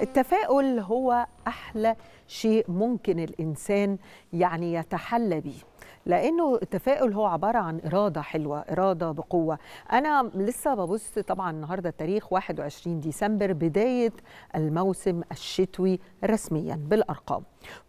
التفاؤل هو احلى شيء ممكن الانسان يعني يتحلى به لانه التفاؤل هو عباره عن اراده حلوه اراده بقوه انا لسه ببص طبعا النهارده التاريخ 21 ديسمبر بدايه الموسم الشتوي رسميا بالارقام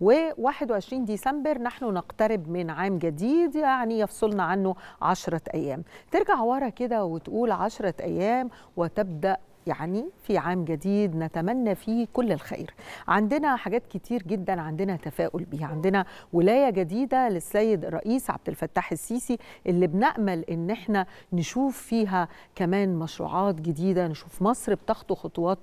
و21 ديسمبر نحن نقترب من عام جديد يعني يفصلنا عنه عشرة أيام ترجع ورا كده وتقول عشرة أيام وتبدأ يعني في عام جديد نتمنى فيه كل الخير عندنا حاجات كتير جدا عندنا تفاؤل بيها عندنا ولاية جديدة للسيد الرئيس عبد الفتاح السيسي اللي بنأمل ان احنا نشوف فيها كمان مشروعات جديدة نشوف مصر بتخطو خطوات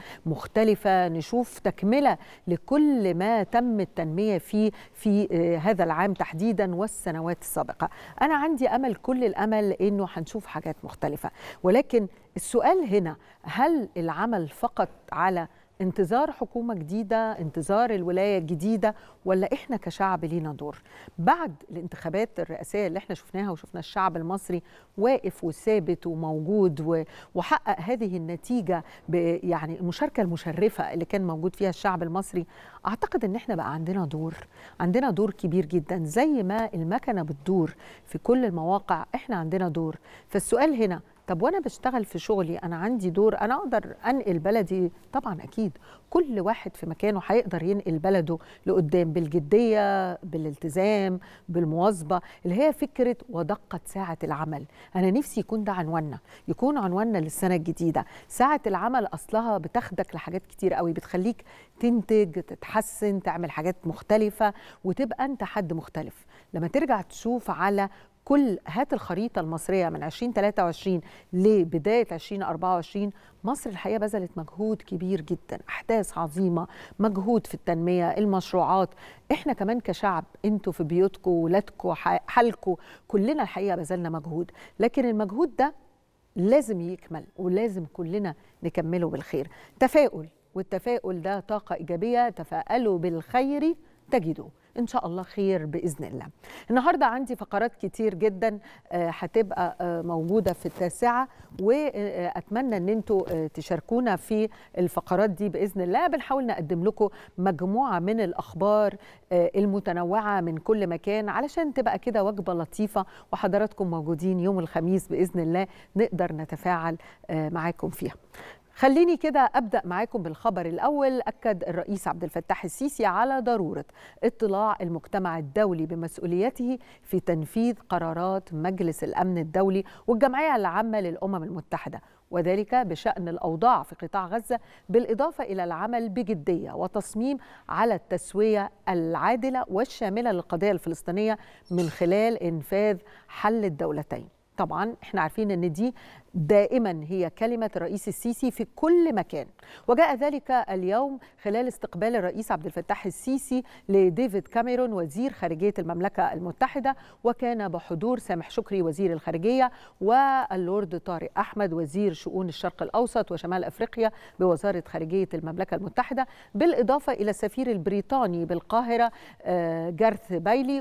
مختلفة نشوف تكملة لكل ما تم التنمية فيه في هذا العام تحديدا والسنوات السابقة أنا عندي أمل كل الأمل أنه هنشوف حاجات مختلفة ولكن السؤال هنا هل العمل فقط على انتظار حكومة جديدة انتظار الولاية الجديدة ولا إحنا كشعب لينا دور بعد الانتخابات الرئاسية اللي إحنا شفناها وشفنا الشعب المصري واقف وثابت وموجود وحقق هذه النتيجة يعني المشاركة المشرفة اللي كان موجود فيها الشعب المصري أعتقد إن إحنا بقى عندنا دور عندنا دور كبير جدا زي ما المكنة بتدور في كل المواقع إحنا عندنا دور فالسؤال هنا طب وانا بشتغل في شغلي انا عندي دور انا اقدر انقل بلدي طبعا اكيد كل واحد في مكانه هيقدر ينقل بلده لقدام بالجديه بالالتزام بالمواظبه اللي هي فكره ودقه ساعه العمل انا نفسي يكون ده عنواننا يكون عنواننا للسنه الجديده ساعه العمل اصلها بتاخدك لحاجات كتير قوي بتخليك تنتج تتحسن تعمل حاجات مختلفه وتبقى انت حد مختلف لما ترجع تشوف على كل هات الخريطه المصريه من 2023 لبدايه 2024 مصر الحقيقه بذلت مجهود كبير جدا احداث عظيمه مجهود في التنميه المشروعات احنا كمان كشعب انتوا في بيوتكم ولادكم حالكم كلنا الحقيقه بذلنا مجهود لكن المجهود ده لازم يكمل ولازم كلنا نكمله بالخير تفاؤل والتفاؤل ده طاقه ايجابيه تفاءلوا بالخير تجدوه ان شاء الله خير باذن الله النهارده عندي فقرات كتير جدا هتبقى موجوده في التاسعه واتمنى ان انتوا تشاركونا في الفقرات دي باذن الله بنحاول نقدم لكم مجموعه من الاخبار المتنوعه من كل مكان علشان تبقى كده وجبه لطيفه وحضراتكم موجودين يوم الخميس باذن الله نقدر نتفاعل معاكم فيها خليني كده ابدا معاكم بالخبر الاول اكد الرئيس عبد الفتاح السيسي على ضروره اطلاع المجتمع الدولي بمسؤوليته في تنفيذ قرارات مجلس الامن الدولي والجمعيه العامه للامم المتحده وذلك بشان الاوضاع في قطاع غزه بالاضافه الى العمل بجديه وتصميم على التسويه العادله والشامله للقضيه الفلسطينيه من خلال انفاذ حل الدولتين طبعا احنا عارفين ان دي دائما هي كلمة الرئيس السيسي في كل مكان وجاء ذلك اليوم خلال استقبال الرئيس عبد الفتاح السيسي لديفيد كاميرون وزير خارجية المملكة المتحدة وكان بحضور سامح شكري وزير الخارجية واللورد طارق أحمد وزير شؤون الشرق الأوسط وشمال أفريقيا بوزارة خارجية المملكة المتحدة بالإضافة إلى السفير البريطاني بالقاهرة جارث بايلي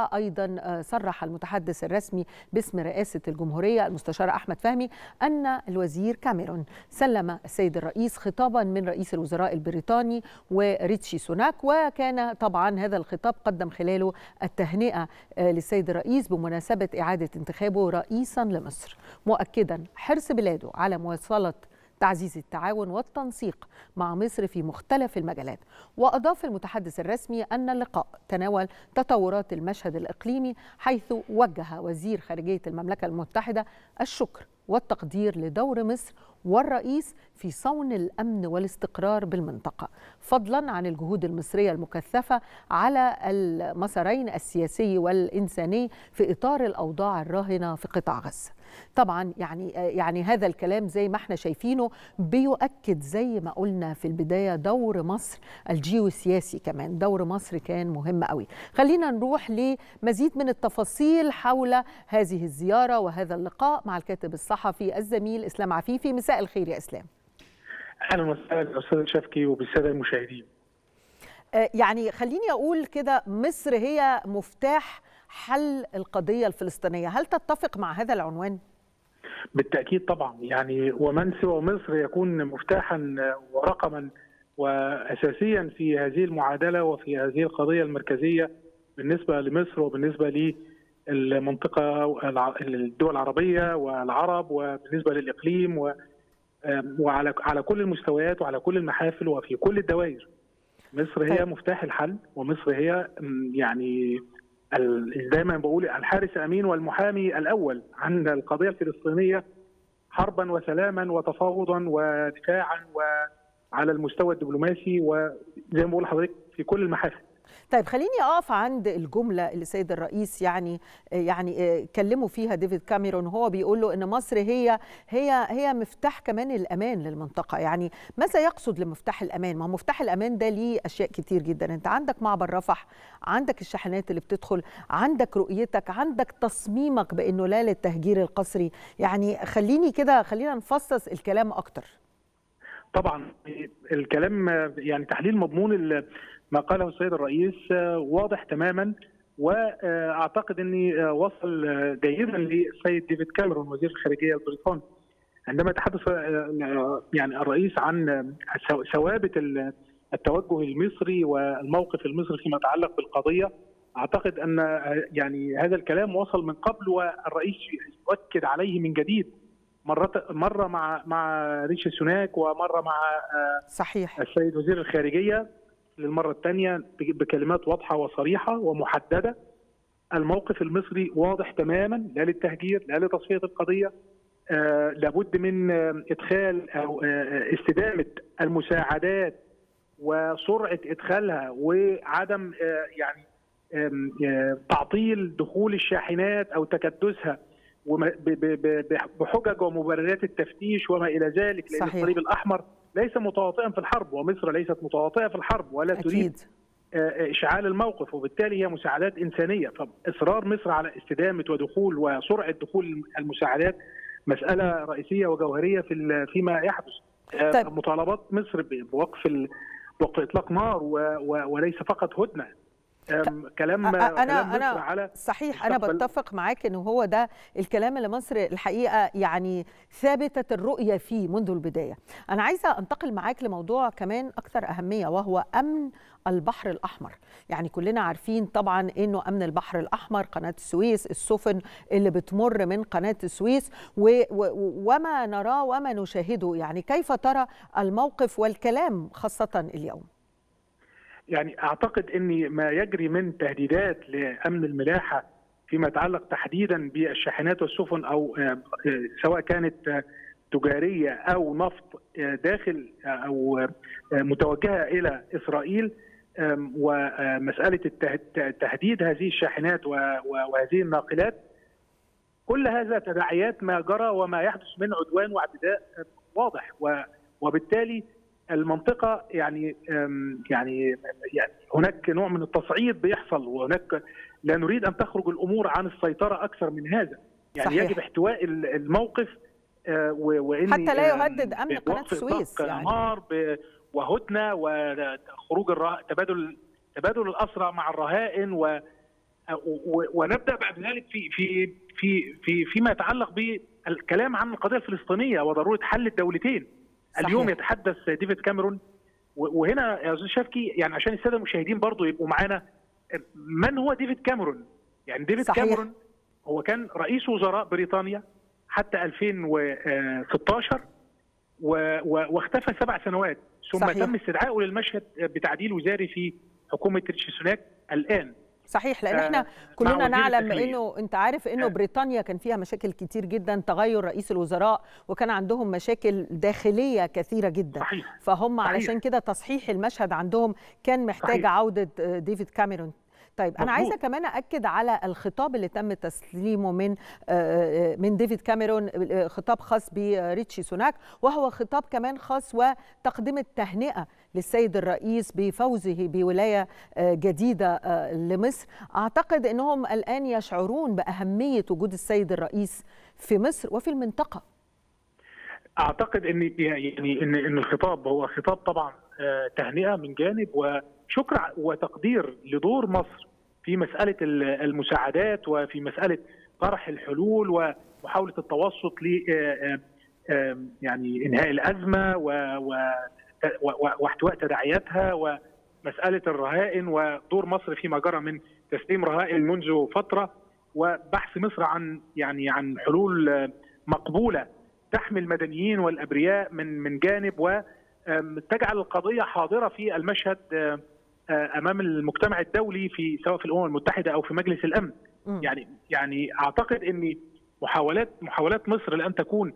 وأيضا صرح المتحدث الرسمي باسم رئاسة الجمهورية المستشار أحمد فهمي أن الوزير كاميرون سلم السيد الرئيس خطابا من رئيس الوزراء البريطاني وريتشي سوناك وكان طبعا هذا الخطاب قدم خلاله التهنئة للسيد الرئيس بمناسبة إعادة انتخابه رئيسا لمصر مؤكدا حرص بلاده على مواصلة تعزيز التعاون والتنسيق مع مصر في مختلف المجالات واضاف المتحدث الرسمي ان اللقاء تناول تطورات المشهد الاقليمي حيث وجه وزير خارجيه المملكه المتحده الشكر والتقدير لدور مصر والرئيس في صون الامن والاستقرار بالمنطقه فضلا عن الجهود المصريه المكثفه على المسارين السياسي والانساني في اطار الاوضاع الراهنه في قطاع غزه طبعا يعني يعني هذا الكلام زي ما احنا شايفينه بيؤكد زي ما قلنا في البدايه دور مصر الجيوسياسي كمان دور مصر كان مهم قوي خلينا نروح لمزيد من التفاصيل حول هذه الزياره وهذا اللقاء مع الكاتب الصحفي الزميل اسلام عفيفي مساء الخير يا اسلام اهلا وسهلا استاذ شفكي وبالساده المشاهدين يعني خليني اقول كده مصر هي مفتاح حل القضيه الفلسطينيه هل تتفق مع هذا العنوان بالتاكيد طبعا يعني ومن سوى مصر يكون مفتاحا ورقما واساسيا في هذه المعادله وفي هذه القضيه المركزيه بالنسبه لمصر وبالنسبه للمنطقه الدول العربيه والعرب وبالنسبه للاقليم و وعلى على كل المستويات وعلى كل المحافل وفي كل الدوائر مصر هي مفتاح الحل ومصر هي يعني دايما بقول الحارس امين والمحامي الاول عن القضيه الفلسطينيه حربا وسلاما وتفاوضا ودفاعا وعلى المستوى الدبلوماسي وزي ما بقول لحضرتك في كل المحافل طيب خليني اقف عند الجمله اللي السيد الرئيس يعني يعني كلموا فيها ديفيد كاميرون هو بيقول له ان مصر هي هي هي مفتاح كمان الامان للمنطقه يعني ماذا يقصد لمفتاح الامان ما مفتاح الامان ده ليه اشياء كتير جدا انت عندك معبر رفح عندك الشحنات اللي بتدخل عندك رؤيتك عندك تصميمك بانه لا للتهجير القسري يعني خليني كده خلينا نفصص الكلام اكتر طبعا الكلام يعني تحليل مضمون ما قاله السيد الرئيس واضح تماما واعتقد اني وصل جيدا للسيد ديفيد كاميرون وزير الخارجيه البريطاني عندما تحدث يعني الرئيس عن ثوابت التوجه المصري والموقف المصري فيما يتعلق بالقضيه اعتقد ان يعني هذا الكلام وصل من قبل والرئيس يؤكد عليه من جديد مرة مرة مع مع ريشي سوناك ومرة مع صحيح السيد وزير الخارجية للمرة الثانية بكلمات واضحة وصريحة ومحددة الموقف المصري واضح تماما لا للتهجير لا لتصفية القضية آه لابد من إدخال أو آه استدامة المساعدات وسرعة إدخالها وعدم آه يعني تعطيل دخول الشاحنات أو تكدسها بحجج ومبررات التفتيش وما الى ذلك لان صحيح. الصليب الاحمر ليس متواطئا في الحرب ومصر ليست متواطئه في الحرب ولا أكيد. تريد اشعال الموقف وبالتالي هي مساعدات انسانيه فاصرار مصر على استدامه ودخول وسرعه دخول المساعدات مساله رئيسيه وجوهريه في فيما يحدث طيب. مطالبات مصر بوقف وقف اطلاق نار وليس فقط هدنه كلام انا كلام انا على صحيح انا بتفق معاك انه هو ده الكلام اللي مصر الحقيقه يعني ثابته الرؤيه فيه منذ البدايه انا عايزه انتقل معاك لموضوع كمان اكثر اهميه وهو امن البحر الاحمر يعني كلنا عارفين طبعا انه امن البحر الاحمر قناه السويس السفن اللي بتمر من قناه السويس و و وما نراه وما نشاهده يعني كيف ترى الموقف والكلام خاصه اليوم يعني اعتقد ان ما يجري من تهديدات لامن الملاحه فيما يتعلق تحديدا بالشاحنات والسفن او سواء كانت تجاريه او نفط داخل او متوجهه الى اسرائيل ومساله تهديد هذه الشاحنات وهذه الناقلات كل هذا تداعيات ما جرى وما يحدث من عدوان واعتداء واضح وبالتالي المنطقه يعني يعني يعني هناك نوع من التصعيد بيحصل وهناك لا نريد ان تخرج الامور عن السيطره اكثر من هذا يعني صحيح. يجب احتواء الموقف وان حتى لا يهدد امن قناه السويس يعني نار وهدنه وخروج الره... تبادل تبادل الاسرى مع الرهائن و... ونبدا بعد ذلك في في في في فيما يتعلق بالكلام عن القضيه الفلسطينيه وضروره حل الدولتين صحيح. اليوم يتحدث ديفيد كاميرون وهنا يا استاذ شفكي يعني عشان الساده المشاهدين برضو يبقوا معانا من هو ديفيد كاميرون؟ يعني ديفيد صحيح. كاميرون هو كان رئيس وزراء بريطانيا حتى 2016 واختفى سبع سنوات ثم صحيح. تم استدعائه للمشهد بتعديل وزاري في حكومه ريشي سوناك الان صحيح لان احنا كلنا نعلم انه انت عارف انه بريطانيا كان فيها مشاكل كتير جدا تغير رئيس الوزراء وكان عندهم مشاكل داخليه كثيره جدا صحيح. فهم صحيح. علشان كده تصحيح المشهد عندهم كان محتاج صحيح. عوده ديفيد كاميرون طيب مظبوط. انا عايزه كمان اكد على الخطاب اللي تم تسليمه من من ديفيد كاميرون خطاب خاص بريتشي سوناك وهو خطاب كمان خاص وتقديم التهنئه للسيد الرئيس بفوزه بولايه جديده لمصر اعتقد انهم الان يشعرون باهميه وجود السيد الرئيس في مصر وفي المنطقه اعتقد ان يعني ان ان الخطاب هو خطاب طبعا تهنئه من جانب وشكر وتقدير لدور مصر في مساله المساعدات وفي مساله طرح الحلول ومحاوله التوسط ل يعني انهاء الازمه واحتواء تداعياتها ومساله الرهائن ودور مصر فيما جرى من تسليم رهائن منذ فتره وبحث مصر عن يعني عن حلول مقبوله تحمي المدنيين والابرياء من من جانب وتجعل القضيه حاضره في المشهد امام المجتمع الدولي في سواء في الامم المتحده او في مجلس الامن يعني يعني اعتقد ان محاولات محاولات مصر لان تكون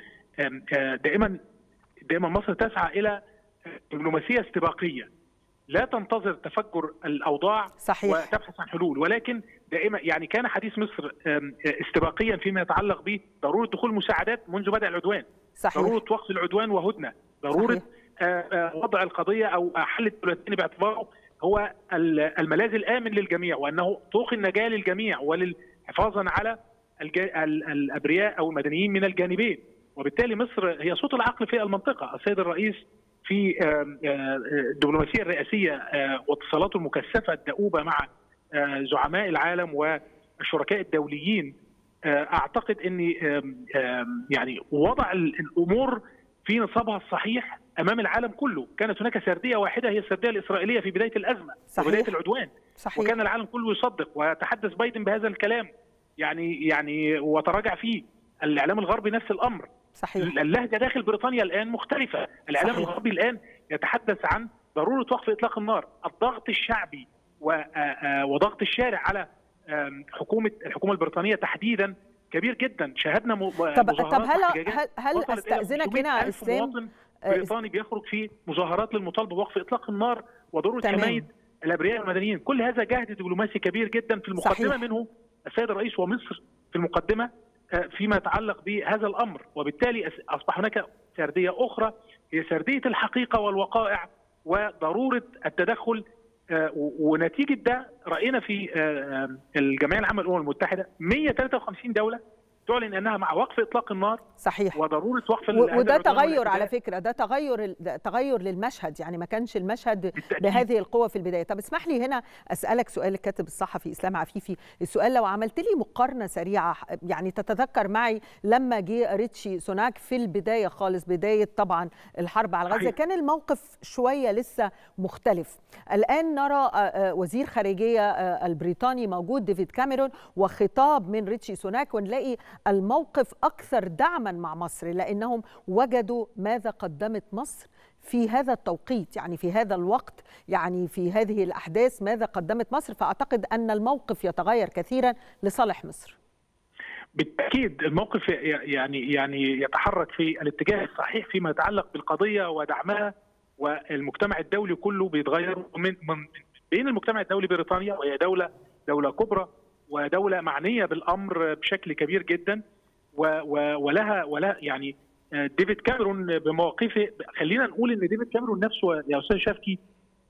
دائما دائما مصر تسعى الى دبلوماسيه استباقيه لا تنتظر تفجر الاوضاع صحيح. وتبحث عن حلول ولكن دائما يعني كان حديث مصر استباقيا فيما يتعلق بضروره دخول مساعدات منذ بدا العدوان صحيح. ضروره وقف العدوان وهدنه ضروره صحيح. وضع القضيه او حل الدولتين باعتباره هو الملاذ الامن للجميع وانه طوق النجاه للجميع وللحفاظا على الابرياء او المدنيين من الجانبين وبالتالي مصر هي صوت العقل في المنطقه السيد الرئيس في الدبلوماسيه الرئاسيه واتصالاته المكثفه الدؤوبه مع زعماء العالم والشركاء الدوليين اعتقد ان يعني وضع الامور في نصابها الصحيح امام العالم كله، كانت هناك سرديه واحده هي السرديه الاسرائيليه في بدايه الازمه صحيح. وبدايه العدوان صحيح. وكان العالم كله يصدق وتحدث بايدن بهذا الكلام يعني يعني وتراجع فيه الاعلام الغربي نفس الامر صحيح اللهجه داخل بريطانيا الان مختلفه الاعلام صحيح. الغربي الان يتحدث عن ضروره وقف اطلاق النار الضغط الشعبي وضغط الشارع على حكومه الحكومه البريطانيه تحديدا كبير جدا شاهدنا م... طب طب هل هل, هل استاذنك هنا اسلام بريطاني بيخرج في مظاهرات للمطالبه بوقف اطلاق النار وضروره حمايه الابرياء والمدنيين كل هذا جهد دبلوماسي كبير جدا في المقدمه صحيح. منه السيد الرئيس ومصر في المقدمه فيما يتعلق بهذا الامر وبالتالي اصبح هناك سرديه اخرى هي سرديه الحقيقه والوقائع وضروره التدخل ونتيجه ده راينا في الجمعيه العامه للامم المتحده 153 دوله تعلن انها مع وقف اطلاق النار صحيح وضروره وقف وده تغير على فكره ده تغير تغير للمشهد يعني ما كانش المشهد بالتأكيد. بهذه القوه في البدايه طب اسمح لي هنا اسالك سؤال الكاتب الصحفي اسلام عفيفي السؤال لو عملت لي مقارنه سريعه يعني تتذكر معي لما جه ريتشي سوناك في البدايه خالص بدايه طبعا الحرب على غزه كان الموقف شويه لسه مختلف الان نرى وزير خارجيه البريطاني موجود ديفيد كاميرون وخطاب من ريتشي سوناك ونلاقي الموقف اكثر دعما مع مصر لانهم وجدوا ماذا قدمت مصر في هذا التوقيت يعني في هذا الوقت يعني في هذه الاحداث ماذا قدمت مصر فاعتقد ان الموقف يتغير كثيرا لصالح مصر بالتاكيد الموقف يعني يعني يتحرك في الاتجاه الصحيح فيما يتعلق بالقضيه ودعمها والمجتمع الدولي كله بيتغير من من بين المجتمع الدولي بريطانيا وهي دوله دوله كبرى ودوله معنيه بالامر بشكل كبير جدا ولها ولها يعني ديفيد كاميرون بمواقفه خلينا نقول ان ديفيد كاميرون نفسه يا استاذ شافكي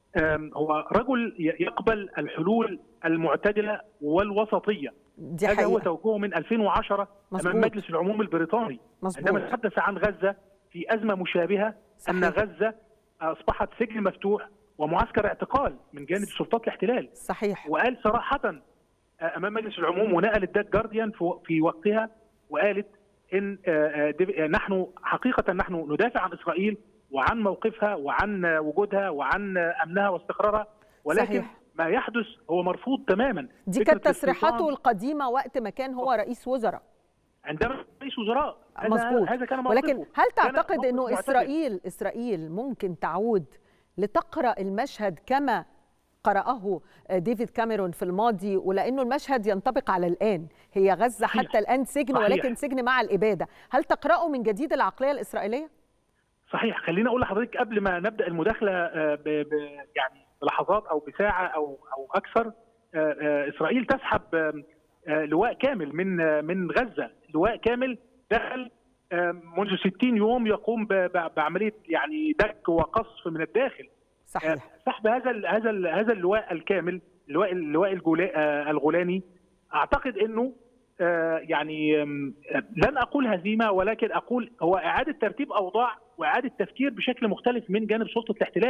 هو رجل يقبل الحلول المعتدله والوسطيه دي هذا حقيقة. هو توجهه من 2010 مزبوط. امام مجلس العموم البريطاني مزبوط. عندما تحدث عن غزه في ازمه مشابهه صحيح. ان غزه اصبحت سجن مفتوح ومعسكر اعتقال من جانب سلطات الاحتلال صحيح وقال صراحه امام مجلس العموم ونقلت ده جارديان في وقتها وقالت ان نحن حقيقه نحن ندافع عن اسرائيل وعن موقفها وعن وجودها وعن امنها واستقرارها ولكن صحيح. ما يحدث هو مرفوض تماما دي كانت تصريحاته القديمه وقت ما كان هو رئيس وزراء عندما رئيس وزراء مظبوط هذا كان ولكن موقفه. هل كان تعتقد موقف انه معتدل. اسرائيل اسرائيل ممكن تعود لتقرا المشهد كما قرأه ديفيد كاميرون في الماضي ولأنه المشهد ينطبق على الآن هي غزة صحيح. حتى الآن سجن صحيح. ولكن سجن مع الإبادة هل تقرأه من جديد العقلية الإسرائيلية؟ صحيح خليني اقول لحضرتك قبل ما نبدا المداخله آه، ب ب يعني بلحظات او بساعه او او اكثر آه، آه، اسرائيل تسحب آه، آه، لواء كامل من آه، من غزه لواء كامل دخل آه، منذ 60 يوم يقوم ب- ب- بعمليه يعني دك وقصف من الداخل صحيح سحب هذا ال هذا ال هذا اللواء الكامل اللواء اللواء الجولا- آه، الغولاني اعتقد انه آه، يعني آم، آه، لن اقول هزيمه ولكن اقول هو اعاده ترتيب اوضاع واعاده تفكير بشكل مختلف من جانب سلطه الاحتلال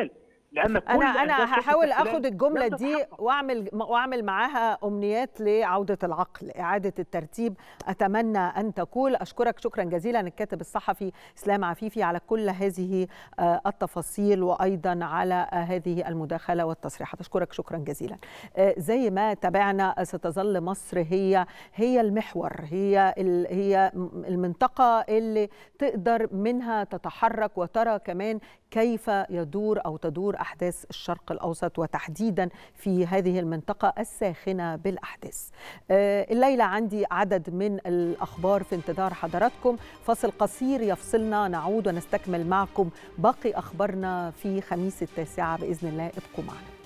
لان كل انا انا أهداف شركة هحاول الاحتلال اخد الجمله لم دي تتحقق. واعمل واعمل معاها امنيات لعوده العقل اعاده الترتيب اتمنى ان تقول اشكرك شكرا جزيلا الكاتب الصحفي اسلام عفيفي على كل هذه آه، التفاصيل وايضا على آه، هذه المداخله والتصريحات اشكرك شكرا جزيلا آه، زي ما تابعنا ستظل مصر هي هي المحور هي ال- هي المنطقه اللي تقدر منها تتحرك وترى كمان كيف يدور او تدور احداث الشرق الاوسط وتحديدا في هذه المنطقه الساخنه بالاحداث. آه، الليله عندي عدد من الاخبار في انتظار حضراتكم، فاصل قصير يفصلنا نعود ونستكمل معكم باقي اخبارنا في خميس التاسعه باذن الله ابقوا معنا.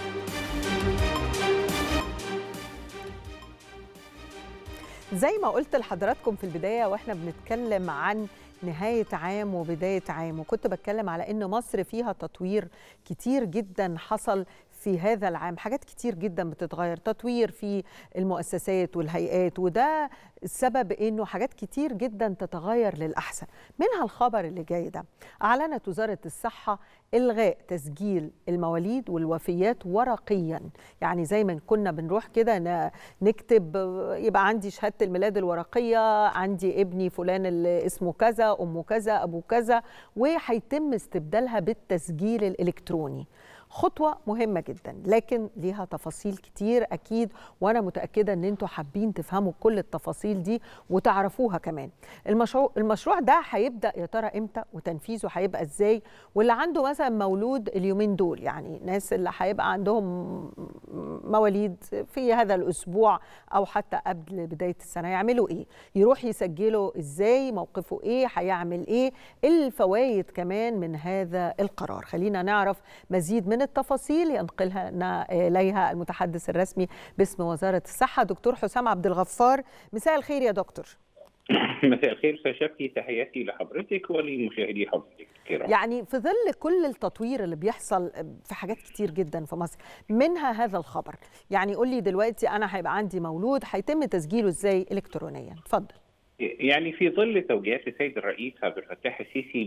زي ما قلت لحضراتكم في البدايه واحنا بنتكلم عن نهايه عام وبدايه عام وكنت بتكلم على ان مصر فيها تطوير كتير جدا حصل في هذا العام حاجات كتير جدا بتتغير تطوير في المؤسسات والهيئات وده السبب انه حاجات كتير جدا تتغير للاحسن منها الخبر اللي جاي ده اعلنت وزاره الصحه الغاء تسجيل المواليد والوفيات ورقيا يعني زي ما كنا بنروح كده ن- نكتب يبقى عندي شهاده الميلاد الورقيه عندي ابني فلان اللي اسمه كذا امه كذا ابو كذا وهيتم استبدالها بالتسجيل الالكتروني خطوة مهمة جدا لكن ليها تفاصيل كتير أكيد وأنا متأكدة أن أنتوا حابين تفهموا كل التفاصيل دي وتعرفوها كمان المشروع, المشروع ده هيبدأ يا ترى إمتى وتنفيذه هيبقى إزاي واللي عنده مثلا مولود اليومين دول يعني ناس اللي هيبقى عندهم مواليد في هذا الأسبوع أو حتى قبل بداية السنة يعملوا إيه يروح يسجلوا إزاي موقفه إيه هيعمل إيه الفوائد كمان من هذا القرار خلينا نعرف مزيد من التفاصيل ينقلها إليها المتحدث الرسمي باسم وزارة الصحة دكتور حسام عبد الغفار مساء الخير يا دكتور مساء الخير استاذ شفقي تحياتي لحضرتك ولمشاهدي حضرتك الكرام يعني في ظل كل التطوير اللي بيحصل في حاجات كتير جدا في مصر منها هذا الخبر يعني قول لي دلوقتي انا هيبقى عندي مولود هيتم تسجيله ازاي الكترونيا اتفضل يعني في ظل توجيهات السيد الرئيس عبد الفتاح السيسي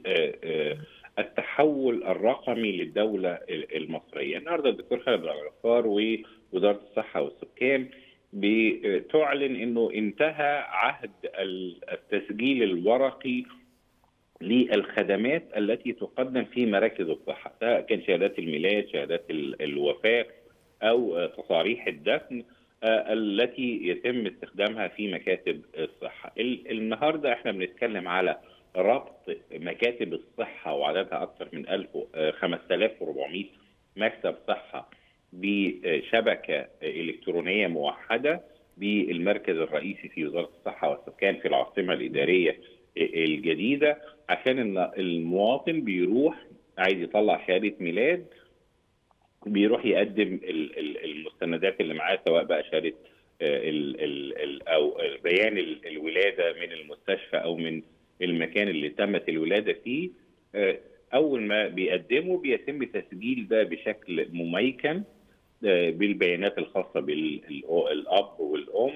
بالتحول الرقمي للدوله المصريه النهارده الدكتور خالد الغفار ووزاره الصحه والسكان بتعلن انه انتهى عهد التسجيل الورقي للخدمات التي تقدم في مراكز الصحه سواء كان شهادات الميلاد شهادات الوفاه او تصاريح الدفن التي يتم استخدامها في مكاتب الصحه النهارده احنا بنتكلم على ربط مكاتب الصحه وعددها اكثر من 1000 5400 مكتب صحه بشبكه الكترونيه موحده بالمركز الرئيسي في وزاره الصحه والسكان في العاصمه الاداريه الجديده عشان المواطن بيروح عايز يطلع شهاده ميلاد بيروح يقدم المستندات اللي معاه سواء بقى شهاده ال ال ال او بيان الولاده من المستشفى او من المكان اللي تمت الولاده فيه اول ما بيقدمه بيتم تسجيل ده بشكل مميكن بالبيانات الخاصه بالاب والام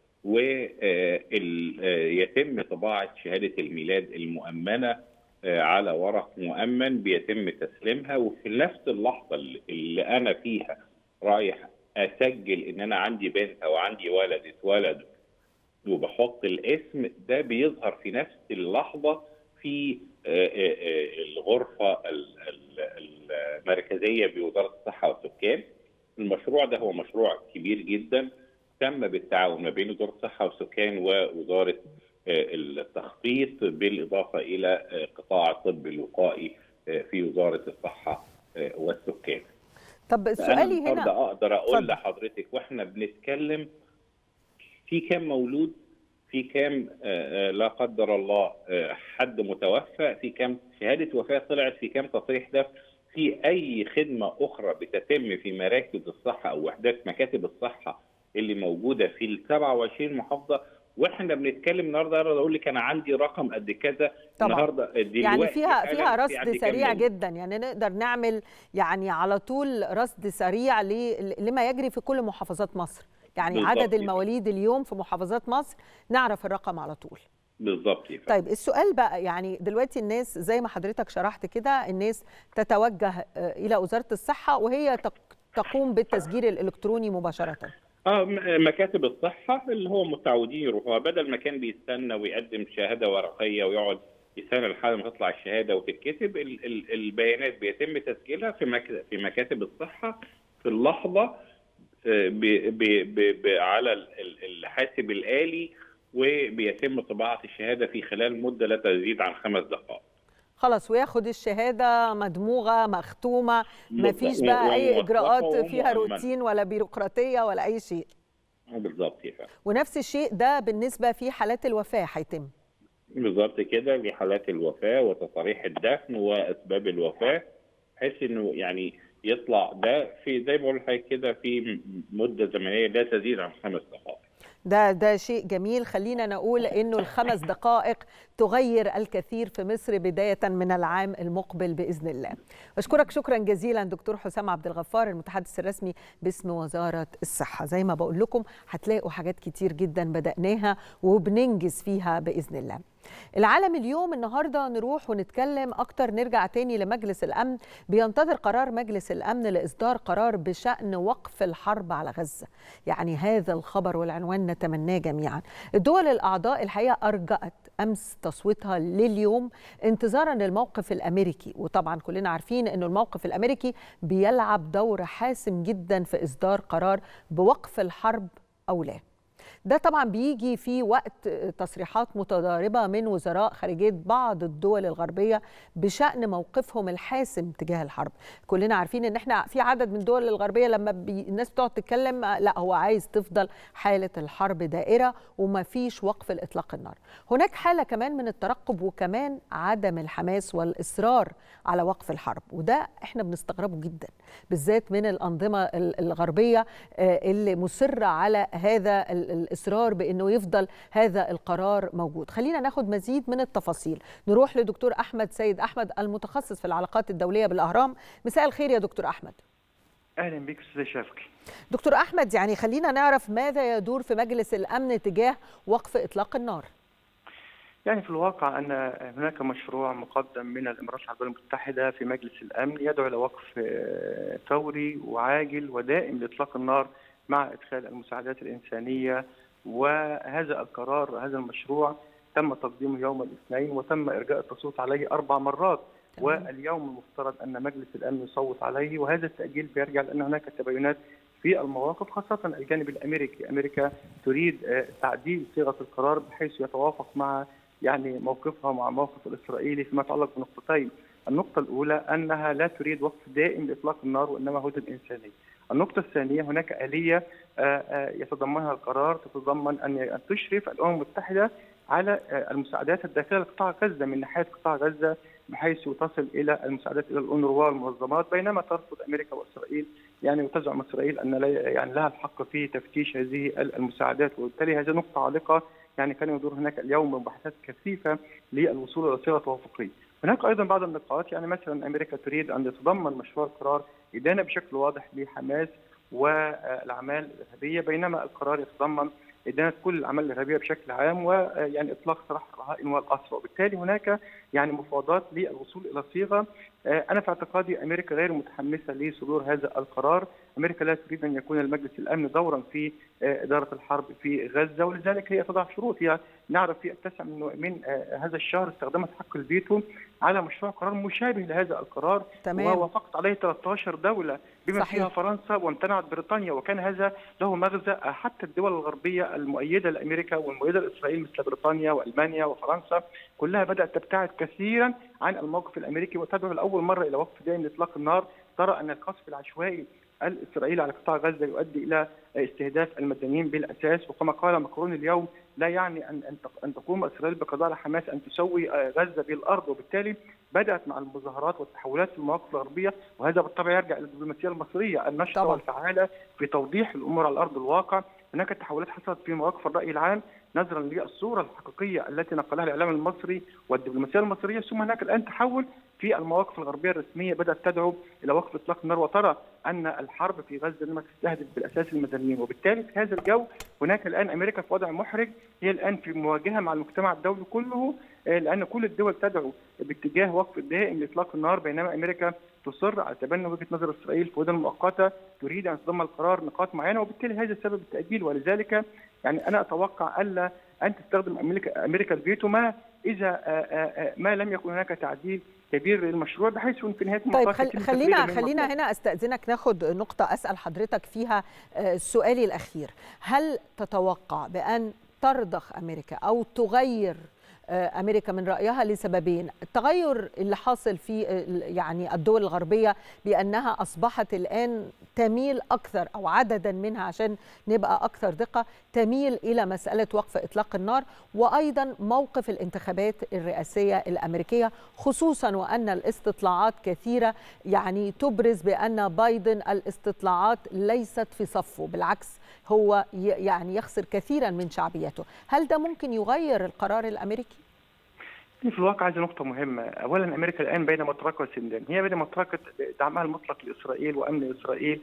ويتم طباعه شهاده الميلاد المؤمنه على ورق مؤمن بيتم تسليمها وفي نفس اللحظه اللي انا فيها رايح اسجل ان انا عندي بنت او عندي ولد اتولد وبحط الاسم ده بيظهر في نفس اللحظه في الغرفه المركزيه بوزاره الصحه والسكان المشروع ده هو مشروع كبير جدا تم بالتعاون ما بين وزاره الصحه والسكان ووزاره التخطيط بالاضافه الى قطاع الطب الوقائي في وزاره الصحه والسكان. طب سؤالي هنا اقدر اقول فضل. لحضرتك واحنا بنتكلم في كام مولود في كام لا قدر الله حد متوفى في كام شهاده وفاه طلعت في كام تصريح دفن في اي خدمه اخرى بتتم في مراكز الصحه او وحدات مكاتب الصحه اللي موجوده في ال 27 محافظه واحنا بنتكلم النهارده اقدر اقول لك انا عندي رقم قد كذا طبعا. النهارده يعني فيها فيها رصد سريع جدا يعني نقدر نعمل يعني على طول رصد سريع لما يجري في كل محافظات مصر يعني عدد المواليد اليوم في محافظات مصر نعرف الرقم على طول بالظبط يا فندم. طيب السؤال بقى يعني دلوقتي الناس زي ما حضرتك شرحت كده الناس تتوجه آه، الى وزاره الصحه وهي تق- تقوم بالتسجيل الالكتروني مباشره اه م- مكاتب الصحه اللي هو متعودين يروحوها بدل ما كان بيستنى ويقدم شهاده ورقيه ويقعد يستنى لحد ما تطلع الشهاده وتتكتب ال- ال- البيانات بيتم تسجيلها في مك- في مكاتب الصحه في اللحظه آه، ب ب ب ب على ال- ال- الحاسب الآلي وبيتم طباعة الشهادة في خلال مدة لا تزيد عن خمس دقائق خلاص وياخد الشهاده مدموغه مختومه ما فيش بالظبط. بقى اي وموثقة اجراءات فيها ومؤمنة. روتين ولا بيروقراطيه ولا اي شيء بالظبط يا فندم ونفس الشيء ده بالنسبه في حالات الوفاه هيتم بالظبط كده لحالات الوفاة وتصاريح الدفن وأسباب الوفاة بحيث إنه يعني يطلع ده في زي ما بقول لحضرتك كده في م- مدة زمنية لا تزيد عن خمس دقائق ده ده شيء جميل خلينا نقول انه الخمس دقائق تغير الكثير في مصر بدايه من العام المقبل باذن الله. اشكرك شكرا جزيلا دكتور حسام عبد الغفار المتحدث الرسمي باسم وزاره الصحه، زي ما بقول لكم هتلاقوا حاجات كتير جدا بداناها وبننجز فيها باذن الله. العالم اليوم النهارده نروح ونتكلم اكتر نرجع تاني لمجلس الامن بينتظر قرار مجلس الامن لاصدار قرار بشان وقف الحرب على غزه يعني هذا الخبر والعنوان نتمناه جميعا الدول الاعضاء الحقيقه ارجأت امس تصويتها لليوم انتظارا للموقف الامريكي وطبعا كلنا عارفين انه الموقف الامريكي بيلعب دور حاسم جدا في اصدار قرار بوقف الحرب او لا ده طبعا بيجي في وقت تصريحات متضاربه من وزراء خارجيه بعض الدول الغربيه بشان موقفهم الحاسم تجاه الحرب كلنا عارفين ان احنا في عدد من الدول الغربيه لما بي الناس بتقعد تتكلم لا هو عايز تفضل حاله الحرب دائره وما فيش وقف لاطلاق النار هناك حاله كمان من الترقب وكمان عدم الحماس والاصرار على وقف الحرب وده احنا بنستغربه جدا بالذات من الانظمه ال- الغربيه آه، اللي مصره على هذا ال- الاصرار بانه يفضل هذا القرار موجود خلينا ناخد مزيد من التفاصيل نروح لدكتور احمد سيد احمد المتخصص في العلاقات الدوليه بالاهرام مساء الخير يا دكتور احمد اهلا بك استاذ شافقي دكتور احمد يعني خلينا نعرف ماذا يدور في مجلس الامن تجاه وقف اطلاق النار يعني في الواقع ان هناك مشروع مقدم من الامارات العربيه المتحده في مجلس الامن يدعو الى وقف آه، فوري وعاجل ودائم لاطلاق النار مع ادخال المساعدات الانسانيه وهذا القرار هذا المشروع تم تقديمه يوم الاثنين وتم ارجاء التصويت عليه اربع مرات تمام. واليوم المفترض ان مجلس الامن يصوت عليه وهذا التاجيل بيرجع لان هناك تباينات في المواقف خاصه الجانب الامريكي، امريكا تريد آه، تعديل صيغه القرار بحيث يتوافق مع يعني موقفها مع الموقف الاسرائيلي فيما يتعلق بنقطتين، النقطه الاولى انها لا تريد وقف دائم لاطلاق النار وانما هدنه انسانيه. النقطه الثانيه هناك اليه آه، آه، يتضمنها القرار تتضمن ان أن تشرف الامم المتحده على آه، المساعدات الداخليه لقطاع غزه من ناحيه قطاع غزه بحيث تصل الى المساعدات الى الأونروا والمنظمات بينما ترفض امريكا واسرائيل يعني وتزعم اسرائيل ان لا يعني لها الحق في تفتيش هذه المساعدات وبالتالي هذه نقطه عالقه يعني كان يدور هناك اليوم مباحثات كثيفه للوصول الى صيغه توافقيه. هناك ايضا بعض النقاط يعني مثلا امريكا تريد ان يتضمن مشروع القرار ادانه بشكل واضح لحماس والاعمال الارهابيه بينما القرار يتضمن ادانه كل الاعمال الارهابيه بشكل عام ويعني اطلاق سراح الرهائن والاسرى وبالتالي هناك يعني مفاوضات للوصول الى صيغه انا في اعتقادي امريكا غير متحمسه لصدور هذا القرار، امريكا لا تريد ان يكون المجلس الامن دورا في اداره الحرب في غزه ولذلك هي تضع شروط هي نعرف في التاسع من من هذا الشهر استخدمت حق الفيتو على مشروع قرار مشابه لهذا القرار تمام. ووافقت عليه 13 دوله بما صحيح. فيها فرنسا وامتنعت بريطانيا وكان هذا له مغزى حتى الدول الغربيه المؤيده لامريكا والمؤيده لاسرائيل مثل بريطانيا والمانيا وفرنسا كلها بدات تبتعد كثيرا عن الموقف الامريكي وتدعو لاول مره الى وقف دائم لاطلاق النار ترى ان القصف العشوائي الاسرائيلي على قطاع غزه يؤدي الى استهداف المدنيين بالاساس وكما قال ماكرون اليوم لا يعني ان ان ان تقوم اسرائيل بقضاء على حماس ان تسوي غزه بالارض وبالتالي بدات مع المظاهرات والتحولات في المواقف الغربيه وهذا بالطبع يرجع الى الدبلوماسيه المصريه النشطه طبعاً. والفعاله في توضيح الامور على ارض الواقع هناك تحولات حصلت في مواقف الراي العام نظرا للصوره الحقيقيه التي نقلها الاعلام المصري والدبلوماسيه المصريه ثم هناك الان تحول في المواقف الغربيه الرسميه بدات تدعو الى وقف اطلاق النار وترى ان الحرب في غزه انما تستهدف بالاساس المدنيين وبالتالي في هذا الجو هناك الان امريكا في وضع محرج هي الان في مواجهه مع المجتمع الدولي كله لان كل الدول تدعو باتجاه وقف الدائم لاطلاق النار بينما امريكا تصر على تبني وجهه نظر اسرائيل في مدن مؤقته تريد ان تضم القرار نقاط معينه وبالتالي هذا سبب التاجيل ولذلك يعني انا اتوقع الا ان تستخدم امريكا امريكا الفيتو ما اذا ما لم يكن هناك تعديل كبير للمشروع بحيث في نهايه طيب خل... خلينا خلينا هنا استاذنك ناخد نقطه اسال حضرتك فيها سؤالي الاخير هل تتوقع بان ترضخ امريكا او تغير امريكا من رايها لسببين التغير اللي حاصل في يعني الدول الغربيه بانها اصبحت الان تميل اكثر او عددا منها عشان نبقى اكثر دقه تميل الى مساله وقف اطلاق النار وايضا موقف الانتخابات الرئاسيه الامريكيه خصوصا وان الاستطلاعات كثيره يعني تبرز بان بايدن الاستطلاعات ليست في صفه بالعكس هو يعني يخسر كثيرا من شعبيته هل ده ممكن يغير القرار الامريكي في الواقع هذه نقطة مهمة، أولا أمريكا الآن بين مطرقة وسندان، هي بين مطرقة دعمها المطلق لإسرائيل وأمن إسرائيل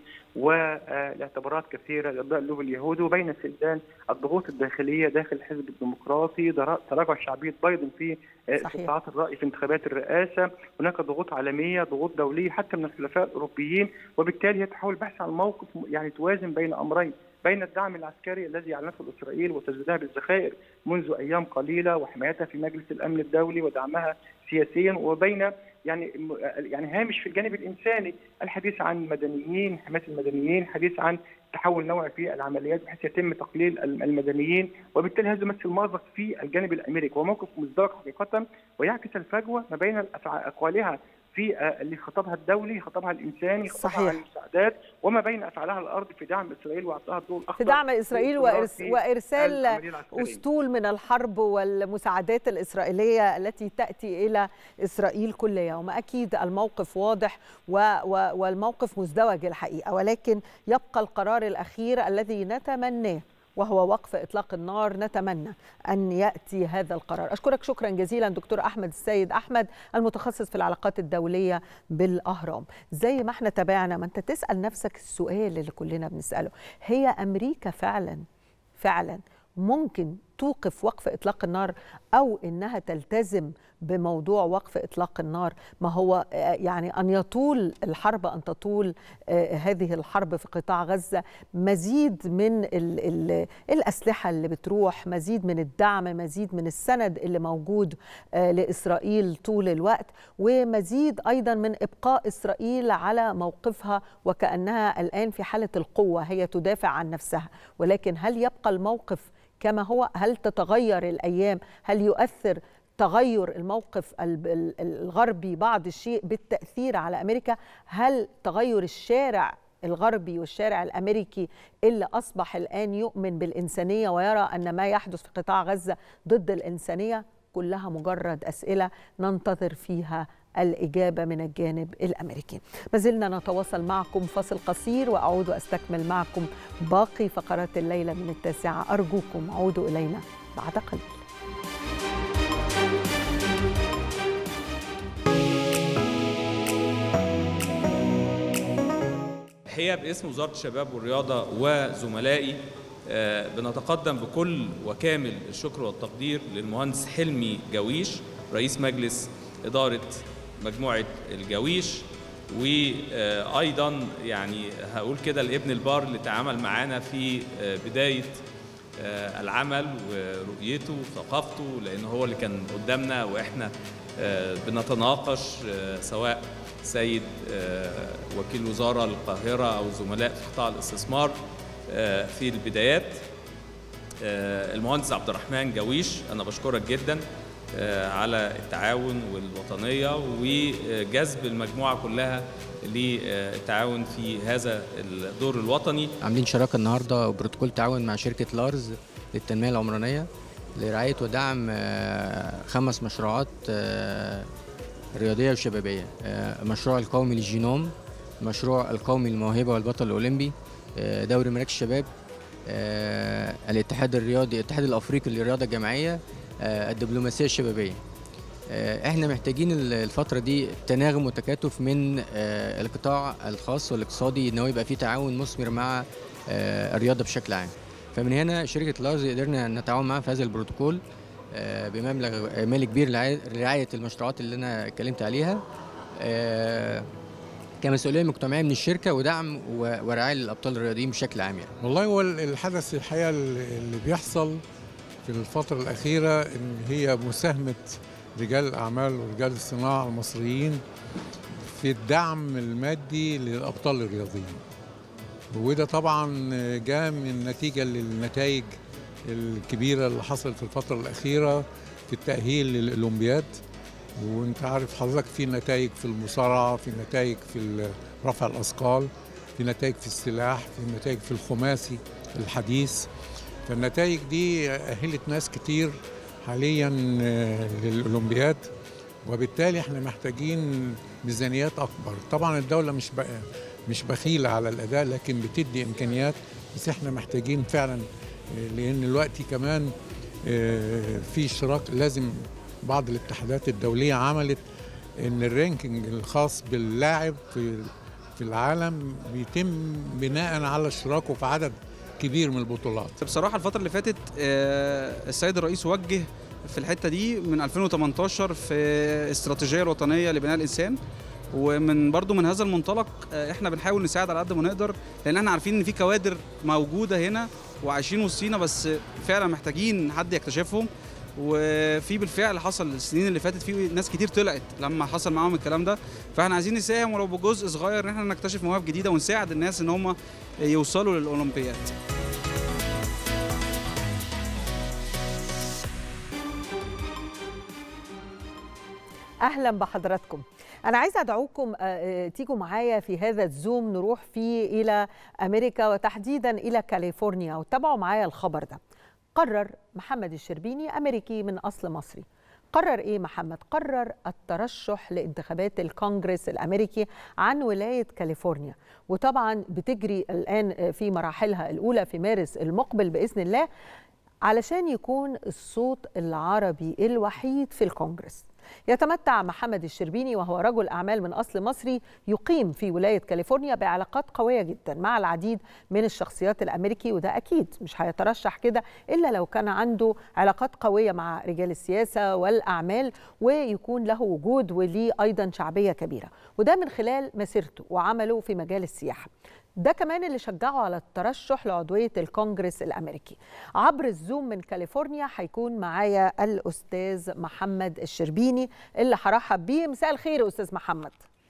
والاعتبارات كثيرة لإرضاء اللوب اليهودي وبين سندان الضغوط الداخلية داخل الحزب الديمقراطي، تراجع شعبية بايدن في استطلاعات الرأي في انتخابات الرئاسة، هناك ضغوط عالمية، ضغوط دولية حتى من الحلفاء الأوروبيين، وبالتالي هي تحاول البحث عن موقف يعني توازن بين أمرين، بين الدعم العسكري الذي اعلنته اسرائيل وتزويدها بالذخائر منذ ايام قليله وحمايتها في مجلس الامن الدولي ودعمها سياسيا وبين يعني يعني هامش في الجانب الانساني الحديث عن مدنيين حمايه المدنيين حديث عن تحول نوعي في العمليات بحيث يتم تقليل المدنيين وبالتالي هذا يمثل مأزق في الجانب الامريكي وموقف مزدوج حقيقه ويعكس الفجوه ما بين اقوالها في اللي خطبها الدولي خطبها الانساني خطبها صحيح. عن المساعدات وما بين افعالها الارض في دعم اسرائيل واعطائها الضوء الاخضر في دعم اسرائيل وإرس وارسال العملية العسكرية. اسطول من الحرب والمساعدات الاسرائيليه التي تاتي الى اسرائيل كل يوم اكيد الموقف واضح و و والموقف مزدوج الحقيقه ولكن يبقى القرار الاخير الذي نتمناه وهو وقف اطلاق النار نتمنى ان ياتي هذا القرار اشكرك شكرا جزيلا دكتور احمد السيد احمد المتخصص في العلاقات الدوليه بالاهرام زي ما احنا تابعنا ما انت تسال نفسك السؤال اللي كلنا بنساله هي امريكا فعلا فعلا ممكن توقف وقف اطلاق النار او انها تلتزم بموضوع وقف اطلاق النار ما هو يعني ان يطول الحرب ان تطول هذه الحرب في قطاع غزه مزيد من ال ال الاسلحه اللي بتروح مزيد من الدعم مزيد من السند اللي موجود لاسرائيل طول الوقت ومزيد ايضا من ابقاء اسرائيل على موقفها وكانها الان في حاله القوه هي تدافع عن نفسها ولكن هل يبقى الموقف كما هو هل تتغير الايام هل يؤثر تغير الموقف الغربي بعض الشيء بالتاثير على امريكا هل تغير الشارع الغربي والشارع الامريكي اللي اصبح الان يؤمن بالانسانيه ويرى ان ما يحدث في قطاع غزه ضد الانسانيه كلها مجرد اسئله ننتظر فيها الإجابة من الجانب الأمريكي ما زلنا نتواصل معكم فاصل قصير وأعود وأستكمل معكم باقي فقرات الليلة من التاسعة أرجوكم عودوا إلينا بعد قليل الحقيقه باسم وزاره الشباب والرياضه وزملائي بنتقدم بكل وكامل الشكر والتقدير للمهندس حلمي جويش رئيس مجلس اداره مجموعه الجويش وايضا يعني هقول كده الابن البار اللي تعامل معانا في بدايه العمل ورؤيته وثقافته لان هو اللي كان قدامنا واحنا بنتناقش سواء سيد وكيل وزاره القاهره او الزملاء في قطاع الاستثمار في البدايات المهندس عبد الرحمن جويش انا بشكرك جدا على التعاون والوطنيه وجذب المجموعه كلها للتعاون في هذا الدور الوطني عاملين شراكه النهارده وبروتوكول تعاون مع شركه لارز للتنميه العمرانيه لرعايه ودعم خمس مشروعات رياضيه وشبابيه المشروع القومي للجينوم المشروع القومي للموهبه والبطل الاولمبي دوري مراكز الشباب الاتحاد الرياضي الاتحاد الافريقي للرياضه الجماعيه الدبلوماسيه الشبابيه آه، احنا محتاجين ال- الفترة دي تناغم وتكاتف من آه، القطاع الخاص والاقتصادي ان هو يبقى فيه تعاون مثمر مع آه، الرياضة بشكل عام فمن هنا شركة لارز قدرنا نتعاون معاها في هذا البروتوكول آه، بمبلغ مالي كبير لرعاية- لرعاية المشروعات اللي انا اتكلمت عليها آه، كمسؤولية مجتمعية من الشركة ودعم و- ورعاية للأبطال الرياضيين بشكل عام يعني. والله هو الحدث الحقيقه اللي بيحصل في الفترة الأخيرة إن هي مساهمة رجال الأعمال ورجال الصناعة المصريين في الدعم المادي للأبطال الرياضيين وده طبعا جاء من نتيجة للنتائج الكبيرة اللي حصلت في الفترة الأخيرة في التأهيل للأولمبياد وانت عارف حضرتك في نتائج في المصارعة في نتائج في رفع الأثقال في نتائج في السلاح في نتائج في الخماسي الحديث فالنتائج دي أهلت ناس كتير حاليا آه، للأولمبياد وبالتالي احنا محتاجين ميزانيات أكبر طبعا الدولة مش بقى مش بخيلة على الأداء لكن بتدي إمكانيات بس احنا محتاجين فعلا آه، لأن الوقت كمان آه، في اشتراك لازم بعض الاتحادات الدولية عملت ان الرانكينج الخاص باللاعب في في العالم بيتم بناء على اشتراكه في عدد كبير من البطولات بصراحه الفتره اللي فاتت آه، السيد الرئيس وجه في الحته دي من 2018 في استراتيجيه الوطنيه لبناء الانسان ومن برضو من هذا المنطلق آه، احنا بنحاول نساعد على قد ما نقدر لان احنا عارفين ان في كوادر موجوده هنا وعايشين وسطينا بس فعلا محتاجين حد يكتشفهم وفي بالفعل حصل السنين اللي فاتت في ناس كتير طلعت لما حصل معاهم الكلام ده فاحنا عايزين نساهم ولو بجزء صغير ان احنا نكتشف مواهب جديده ونساعد الناس ان هم يوصلوا للاولمبياد اهلا بحضراتكم انا عايزه ادعوكم آه، آه، تيجوا معايا في هذا الزوم نروح فيه الى امريكا وتحديدا الى كاليفورنيا وتابعوا معايا الخبر ده قرر محمد الشربيني امريكي من اصل مصري قرر ايه محمد قرر الترشح لانتخابات الكونجرس الامريكي عن ولايه كاليفورنيا وطبعا بتجري الان في مراحلها الاولى في مارس المقبل باذن الله علشان يكون الصوت العربي الوحيد في الكونجرس يتمتع محمد الشربيني وهو رجل أعمال من أصل مصري يقيم في ولاية كاليفورنيا بعلاقات قوية جدا مع العديد من الشخصيات الأمريكي وده أكيد مش هيترشح كده إلا لو كان عنده علاقات قوية مع رجال السياسة والأعمال ويكون له وجود وليه أيضا شعبية كبيرة وده من خلال مسيرته وعمله في مجال السياحة ده كمان اللي شجعه على الترشح لعضوية الكونجرس الأمريكي عبر الزوم من كاليفورنيا هيكون معايا الأستاذ محمد الشربيني اللي هرحب بيه مساء الخير يا أستاذ محمد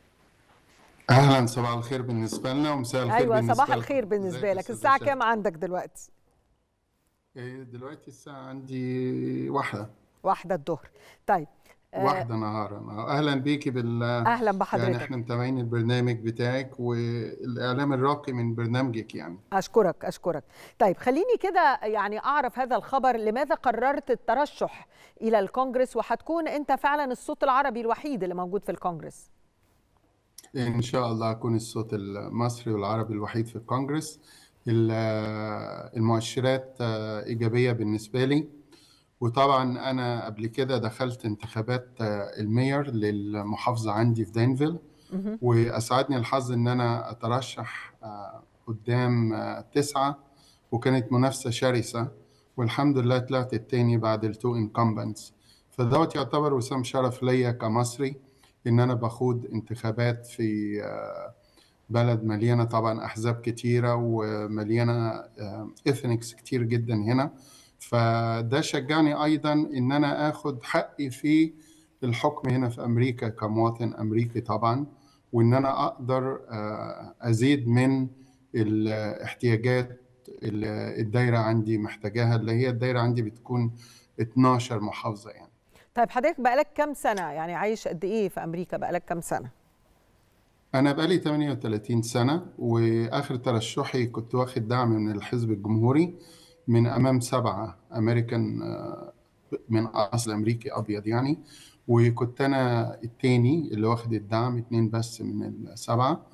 اهلا صباح الخير بالنسبه لنا ومساء الخير أيوة بالنسبه صباح لكم. الخير بالنسبة ازيك يا لك أستاذ الساعة هشام؟ كام عندك دلوقتي؟ إيه، دلوقتي الساعه عندي واحده واحدة الظهر طيب آه، واحده نهارا اهلا بيكي بال أهلا يعني بحضرتك احنا متابعين البرنامج بتاعك والاعلام الراقي من برنامجك يعني أشكرك أشكرك طيب خليني كده يعني أعرف هذا الخبر لماذا قررت الترشح إلى الكونجرس وهتكون أنت فعلا الصوت العربي الوحيد اللي موجود في الكونجرس ان شاء الله اكون الصوت المصري والعربي الوحيد في الكونجرس ال- المؤشرات آه، ايجابيه بالنسبه لي وطبعا انا قبل كده دخلت انتخابات آه، المير للمحافظه عندي في دينفيل مهم. واسعدني الحظ ان انا اترشح آه، قدام آه، تسعه وكانت منافسه شرسه والحمد لله طلعت التاني بعد التو انكمبنتس فدوت يعتبر وسام شرف ليا كمصري ان انا بخوض انتخابات في آه، بلد مليانه طبعا احزاب كتيره ومليانه اثنكس كتير جدا هنا فده شجعني ايضا ان انا اخد حقي في الحكم هنا في امريكا كمواطن امريكي طبعا وان انا اقدر آه، ازيد من الاحتياجات اللي الدايره عندي محتاجاها اللي هي الدايره عندي بتكون 12 محافظه يعني طيب حضرتك بقالك كام سنة يعني عايش قد إيه في أمريكا بقالك كام سنة أنا بقالي 38 سنة وآخر ترشحي كنت واخد دعم من الحزب الجمهوري من أمام سبعة أمريكان آه، من أصل أمريكي أبيض يعني وكنت أنا التاني اللي واخد الدعم اتنين بس من السبعة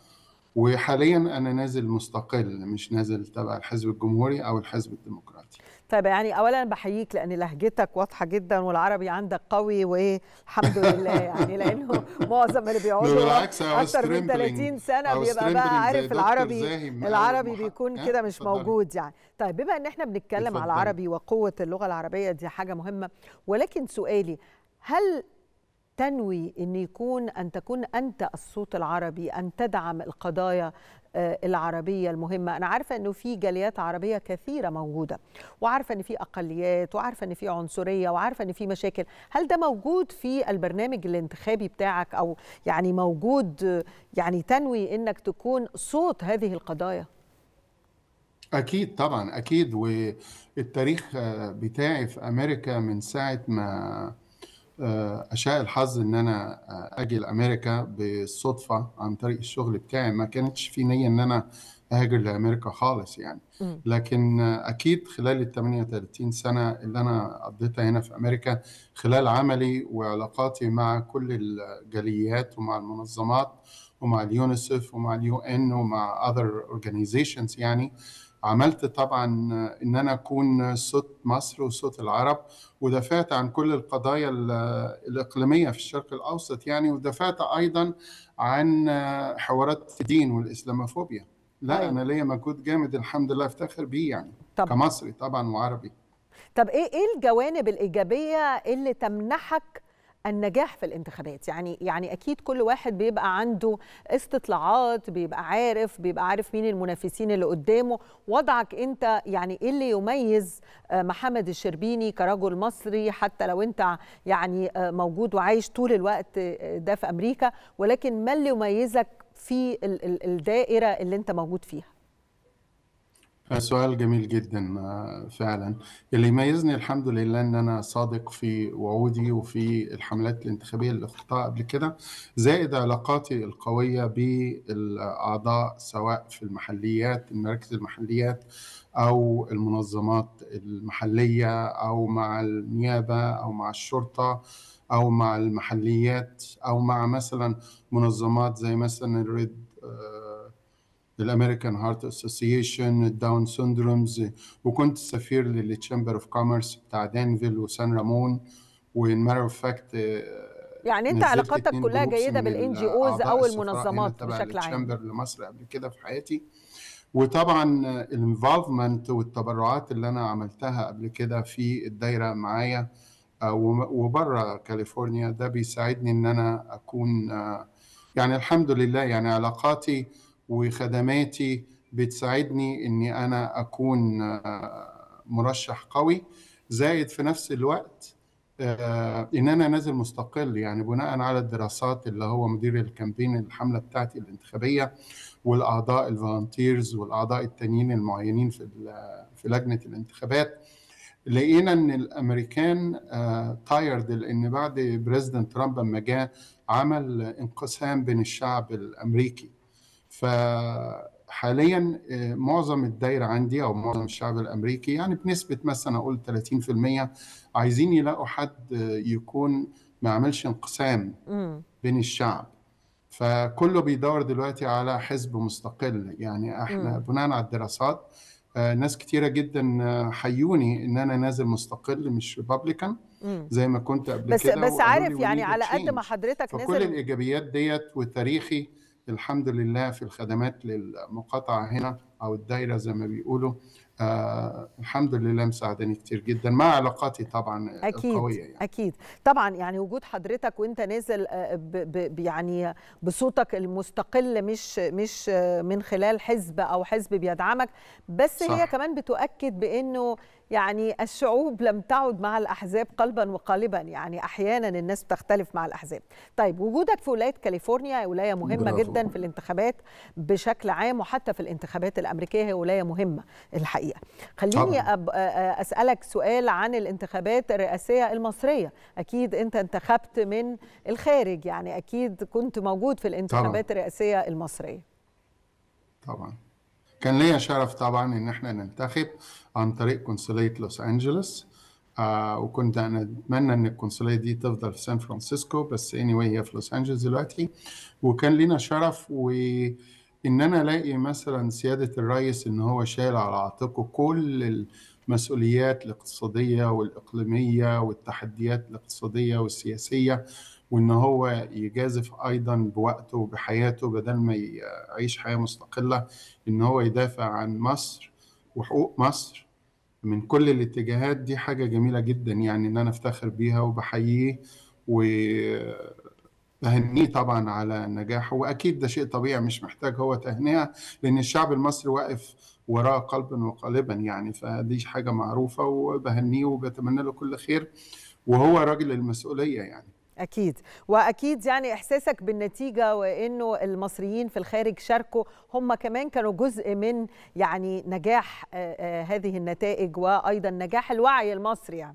وحاليا انا نازل مستقل مش نازل تبع الحزب الجمهوري او الحزب الديمقراطي طيب يعني اولا بحييك لان لهجتك واضحه جدا والعربي عندك قوي والحمد لله يعني لانه معظم اللي بيقعدوا بالعكس I was اكتر من trembling. 30 سنه I was بيبقى trembling بقى زي عارف دكتور العربي زاهي من أول العربي محا- بيكون ها؟ كده مش اتفضلي. موجود يعني طيب بما ان احنا بنتكلم على اتفضلي. العربي وقوه اللغه العربيه دي حاجه مهمه ولكن سؤالي هل تنوي ان يكون ان تكون انت الصوت العربي ان تدعم القضايا آه، العربيه المهمه انا عارفه انه في جاليات عربيه كثيره موجوده وعارفه ان في اقليات وعارفه ان في عنصريه وعارفه ان في مشاكل هل ده موجود في البرنامج الانتخابي بتاعك او يعني موجود آه، يعني تنوي انك تكون صوت هذه القضايا أكيد طبعا أكيد والتاريخ آه، بتاعي في أمريكا من ساعة ما آه، أشاء الحظ إن أنا آه، أجي لأمريكا بالصدفة عن طريق الشغل بتاعي ما كانتش في نية إن أنا أهاجر لأمريكا خالص يعني مم. لكن آه، أكيد خلال ال 38 سنة اللي أنا قضيتها هنا في أمريكا خلال عملي وعلاقاتي مع كل الجاليات ومع المنظمات ومع اليونيسف ومع اليو ان ومع other organizations يعني عملت طبعا ان انا اكون صوت مصر وصوت العرب ودافعت عن كل القضايا ال- الاقليميه في الشرق الاوسط يعني ودافعت ايضا عن حوارات الدين والاسلاموفوبيا لا أيوة. انا ليا مجهود جامد الحمد لله افتخر بيه يعني طب كمصري طبعا وعربي طب ايه ايه الجوانب الايجابيه اللي تمنحك النجاح في الانتخابات يعني يعني اكيد كل واحد بيبقى عنده استطلاعات بيبقى عارف بيبقى عارف مين المنافسين اللي قدامه وضعك انت يعني ايه اللي يميز آه، محمد الشربيني كرجل مصري حتى لو انت يعني آه، موجود وعايش طول الوقت آه، ده في امريكا ولكن ما اللي يميزك في ال- ال- الدائره اللي انت موجود فيها سؤال جميل جدا آه، فعلا اللي يميزني الحمد لله ان انا صادق في وعودي وفي الحملات الانتخابيه اللي خضتها قبل كده زائد علاقاتي القويه بالاعضاء سواء في المحليات المراكز المحليات او المنظمات المحليه او مع النيابه او مع الشرطه او مع المحليات او مع مثلا منظمات زي مثلا الريد الامريكان هارت اسوسيشن الداون سندرومز وكنت سفير للتشامبر اوف كوميرس بتاع دانفيل وسان رامون وان ماتر اوف فاكت يعني انت علاقاتك كلها جيده بالان جي اوز او المنظمات تبع بشكل عام التشامبر لمصر قبل كده في حياتي وطبعا الانفولفمنت والتبرعات اللي انا عملتها قبل كده في الدايره معايا آه، وم- وبره كاليفورنيا ده بيساعدني ان انا اكون آه، يعني الحمد لله يعني علاقاتي وخدماتي بتساعدني اني انا اكون آه، مرشح قوي زائد في نفس الوقت آه، ان انا نازل مستقل يعني بناء على الدراسات اللي هو مدير الكامبين الحمله بتاعتي الانتخابيه والاعضاء الفولنتيرز والاعضاء التانيين المعينين في ال- في لجنه الانتخابات لقينا ان الامريكان تايرد لان بعد بريزيدنت ترامب لما جه عمل انقسام بين الشعب الامريكي فحاليا آه، معظم الدايره عندي او معظم الشعب الامريكي يعني بنسبه مثلا اقول 30% عايزين يلاقوا حد آه، يكون ما عملش انقسام مم. بين الشعب فكله بيدور دلوقتي على حزب مستقل يعني احنا مم. بناء على الدراسات آه، ناس كتيرة جدا آه، حيوني ان انا نازل مستقل مش ريبابليكان مم. زي ما كنت قبل بس كده بس وقالوا عارف لي we يعني need a على قد ما change. حضرتك فكل نازل الايجابيات ديت وتاريخي الحمد لله في الخدمات للمقاطعة هنا او الدايرة زي ما بيقولوا آه الحمد لله مساعداني كتير جدا مع علاقاتي طبعا اكيد القوية يعني. اكيد طبعا يعني وجود حضرتك وانت نازل آه، ب ب ب- يعني بصوتك المستقل مش مش آه، من خلال حزب او حزب بيدعمك بس هي صح. كمان بتؤكد بانه يعني الشعوب لم تعد مع الاحزاب قلبا وقالبا يعني احيانا الناس بتختلف مع الاحزاب طيب وجودك في ولايه كاليفورنيا ولايه مهمه برافو. جدا في الانتخابات بشكل عام وحتى في الانتخابات الامريكيه هي ولايه مهمه الحقيقه خليني طبعاً. أب... آه، اسالك سؤال عن الانتخابات الرئاسيه المصريه اكيد انت انتخبت من الخارج يعني اكيد كنت موجود في الانتخابات الرئاسيه المصريه طبعا كان ليا شرف طبعا ان احنا ننتخب عن طريق قنصلية لوس انجلوس آه وكنت انا اتمنى ان القنصلية دي تفضل في سان فرانسيسكو بس anyway هي في لوس انجلوس دلوقتي وكان لينا شرف و ان انا الاقي مثلا سياده الرئيس ان هو شايل على عاتقه كل المسؤوليات الاقتصاديه والاقليميه والتحديات الاقتصاديه والسياسيه وان هو يجازف ايضا بوقته وبحياته بدل ما يعيش حياه مستقله ان هو يدافع عن مصر وحقوق مصر من كل الاتجاهات دي حاجه جميله جدا يعني ان انا افتخر بيها وبحييه و بهنيه طبعا على نجاحه واكيد ده شيء طبيعي مش محتاج هو تهنئه لان الشعب المصري واقف وراه قلبا وقالبا يعني فدي حاجه معروفه وبهنيه وبتمنى له كل خير وهو راجل المسؤوليه يعني اكيد واكيد يعني احساسك بالنتيجه وانه المصريين في الخارج شاركوا هم كمان كانوا جزء من يعني نجاح هذه النتائج وايضا نجاح الوعي المصري يعني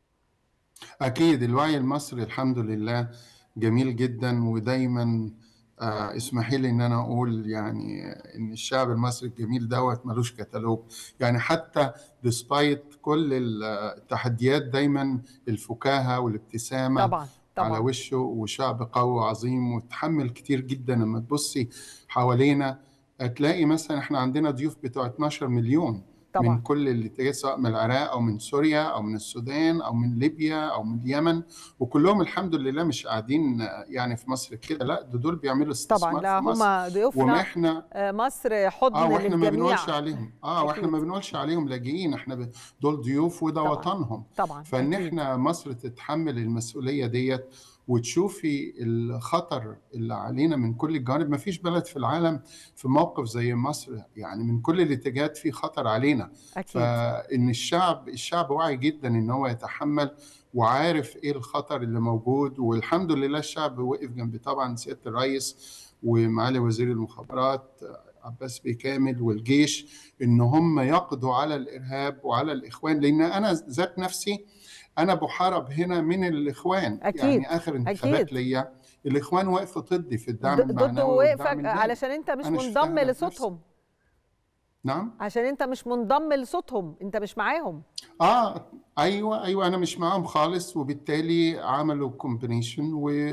اكيد الوعي المصري الحمد لله جميل جدا ودايما آه اسمحي لي ان انا اقول يعني ان الشعب المصري الجميل دوت ملوش كتالوج يعني حتى ديسبايت كل التحديات دايما الفكاهه والابتسامه طبعا طبعا على وشه وشعب قوي وعظيم وتحمل كتير جدا لما تبصي حوالينا هتلاقي مثلا احنا عندنا ضيوف بتوع 12 مليون طبعا. من كل الاتجاهات سواء من العراق او من سوريا او من السودان او من ليبيا او من اليمن وكلهم الحمد لله مش قاعدين يعني في مصر كده لا ده دول بيعملوا استثمار طبعا لا في مصر هم ضيوفنا وما احنا مصر حضن اه واحنا ما للجميع بنقولش عليهم اه واحنا أكيد. ما بنقولش عليهم لاجئين احنا ب... دول ضيوف وده طبعاً. وطنهم طبعا فان أكيد. احنا مصر تتحمل المسؤوليه ديت وتشوفي الخطر اللي علينا من كل الجوانب ما فيش بلد في العالم في موقف زي مصر يعني من كل الاتجاهات في خطر علينا اكيد فان الشعب الشعب واعي جدا ان هو يتحمل وعارف ايه الخطر اللي موجود والحمد لله الشعب وقف جنب طبعا سياده الرئيس ومعالي وزير المخابرات عباس بيه كامل والجيش ان هم يقضوا على الارهاب وعلى الاخوان لان انا ذات نفسي انا بحارب هنا من الاخوان أكيد. يعني اخر انتخابات أكيد. ليا الاخوان وقفوا ضدي في الدعم ضد المعنوي وقفك والدعم المالي. علشان انت مش أنا شفتها منضم بنفسي. لصوتهم نعم عشان انت مش منضم لصوتهم انت مش معاهم اه ايوه ايوه انا مش معاهم خالص وبالتالي عملوا كومبينيشن و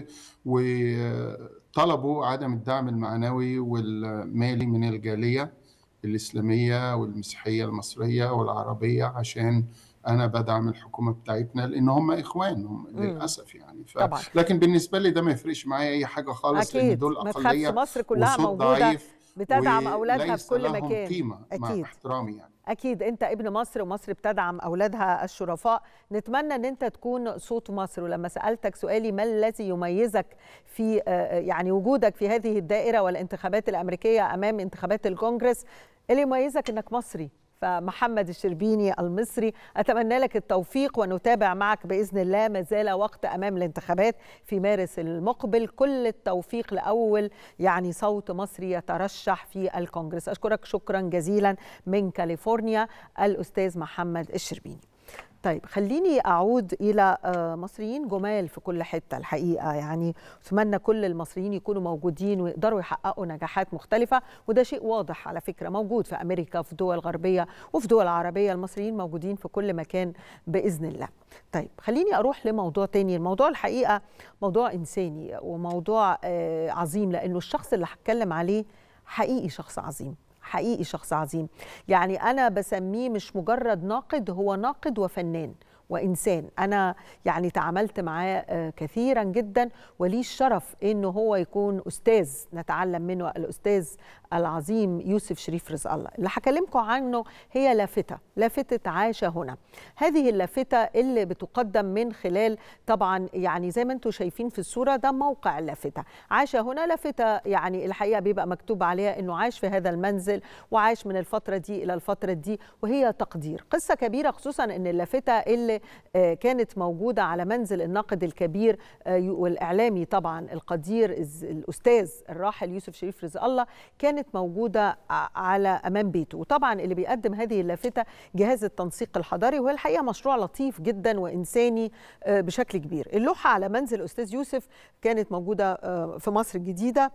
وطلبوا عدم الدعم المعنوي والمالي من الجاليه الاسلاميه والمسيحيه المصريه والعربيه عشان انا بدعم الحكومه بتاعتنا لان هم اخوان هم للاسف يعني ف... طبعا. لكن بالنسبه لي ده ما يفرقش معايا اي حاجه خالص لان اكيد دول ما تخافش اقليه مصر كلها وصوت موجوده ضعيف بتدعم اولادها في وليس كل لهم مكان قيمه مع أكيد. احترامي يعني اكيد انت ابن مصر ومصر بتدعم اولادها الشرفاء نتمنى ان انت تكون صوت مصر ولما سالتك سؤالي ما الذي يميزك في آه، يعني وجودك في هذه الدائره والانتخابات الامريكيه امام انتخابات الكونجرس اللي يميزك انك مصري فمحمد الشربيني المصري اتمنى لك التوفيق ونتابع معك باذن الله ما زال وقت امام الانتخابات في مارس المقبل كل التوفيق لاول يعني صوت مصري يترشح في الكونجرس اشكرك شكرا جزيلا من كاليفورنيا الاستاذ محمد الشربيني طيب خليني اعود الى آه، مصريين جمال في كل حته الحقيقه يعني اتمنى كل المصريين يكونوا موجودين ويقدروا يحققوا نجاحات مختلفه وده شيء واضح على فكره موجود في امريكا في دول غربيه وفي دول عربيه المصريين موجودين في كل مكان باذن الله طيب خليني اروح لموضوع تاني الموضوع الحقيقه موضوع انساني وموضوع آه، عظيم لانه الشخص اللي هتكلم عليه حقيقي شخص عظيم حقيقي شخص عظيم يعني أنا بسميه مش مجرد ناقد هو ناقد وفنان وإنسان أنا يعني تعاملت معاه آه، كثيرا جدا ولي الشرف إنه هو يكون أستاذ نتعلم منه الأستاذ العظيم يوسف شريف رزق الله اللي هكلمكم عنه هي لافتة لافتة عاش هنا هذه اللافتة اللي بتقدم من خلال طبعا يعني زي ما انتم شايفين في الصورة ده موقع اللافتة عاش هنا لافتة يعني الحقيقة بيبقى مكتوب عليها انه عاش في هذا المنزل وعاش من الفترة دي الى الفترة دي وهي تقدير قصة كبيرة خصوصا ان اللافتة اللي آه، كانت موجودة على منزل الناقد الكبير آه، والاعلامي طبعا القدير الز- الاستاذ الراحل يوسف شريف رزق الله كانت موجودة ع- على امام بيته وطبعا اللي بيقدم هذه اللافتة جهاز التنسيق الحضاري وهي الحقيقة مشروع لطيف جدا وانساني آه، بشكل كبير اللوحة على منزل الاستاذ يوسف كانت موجودة آه، في مصر الجديدة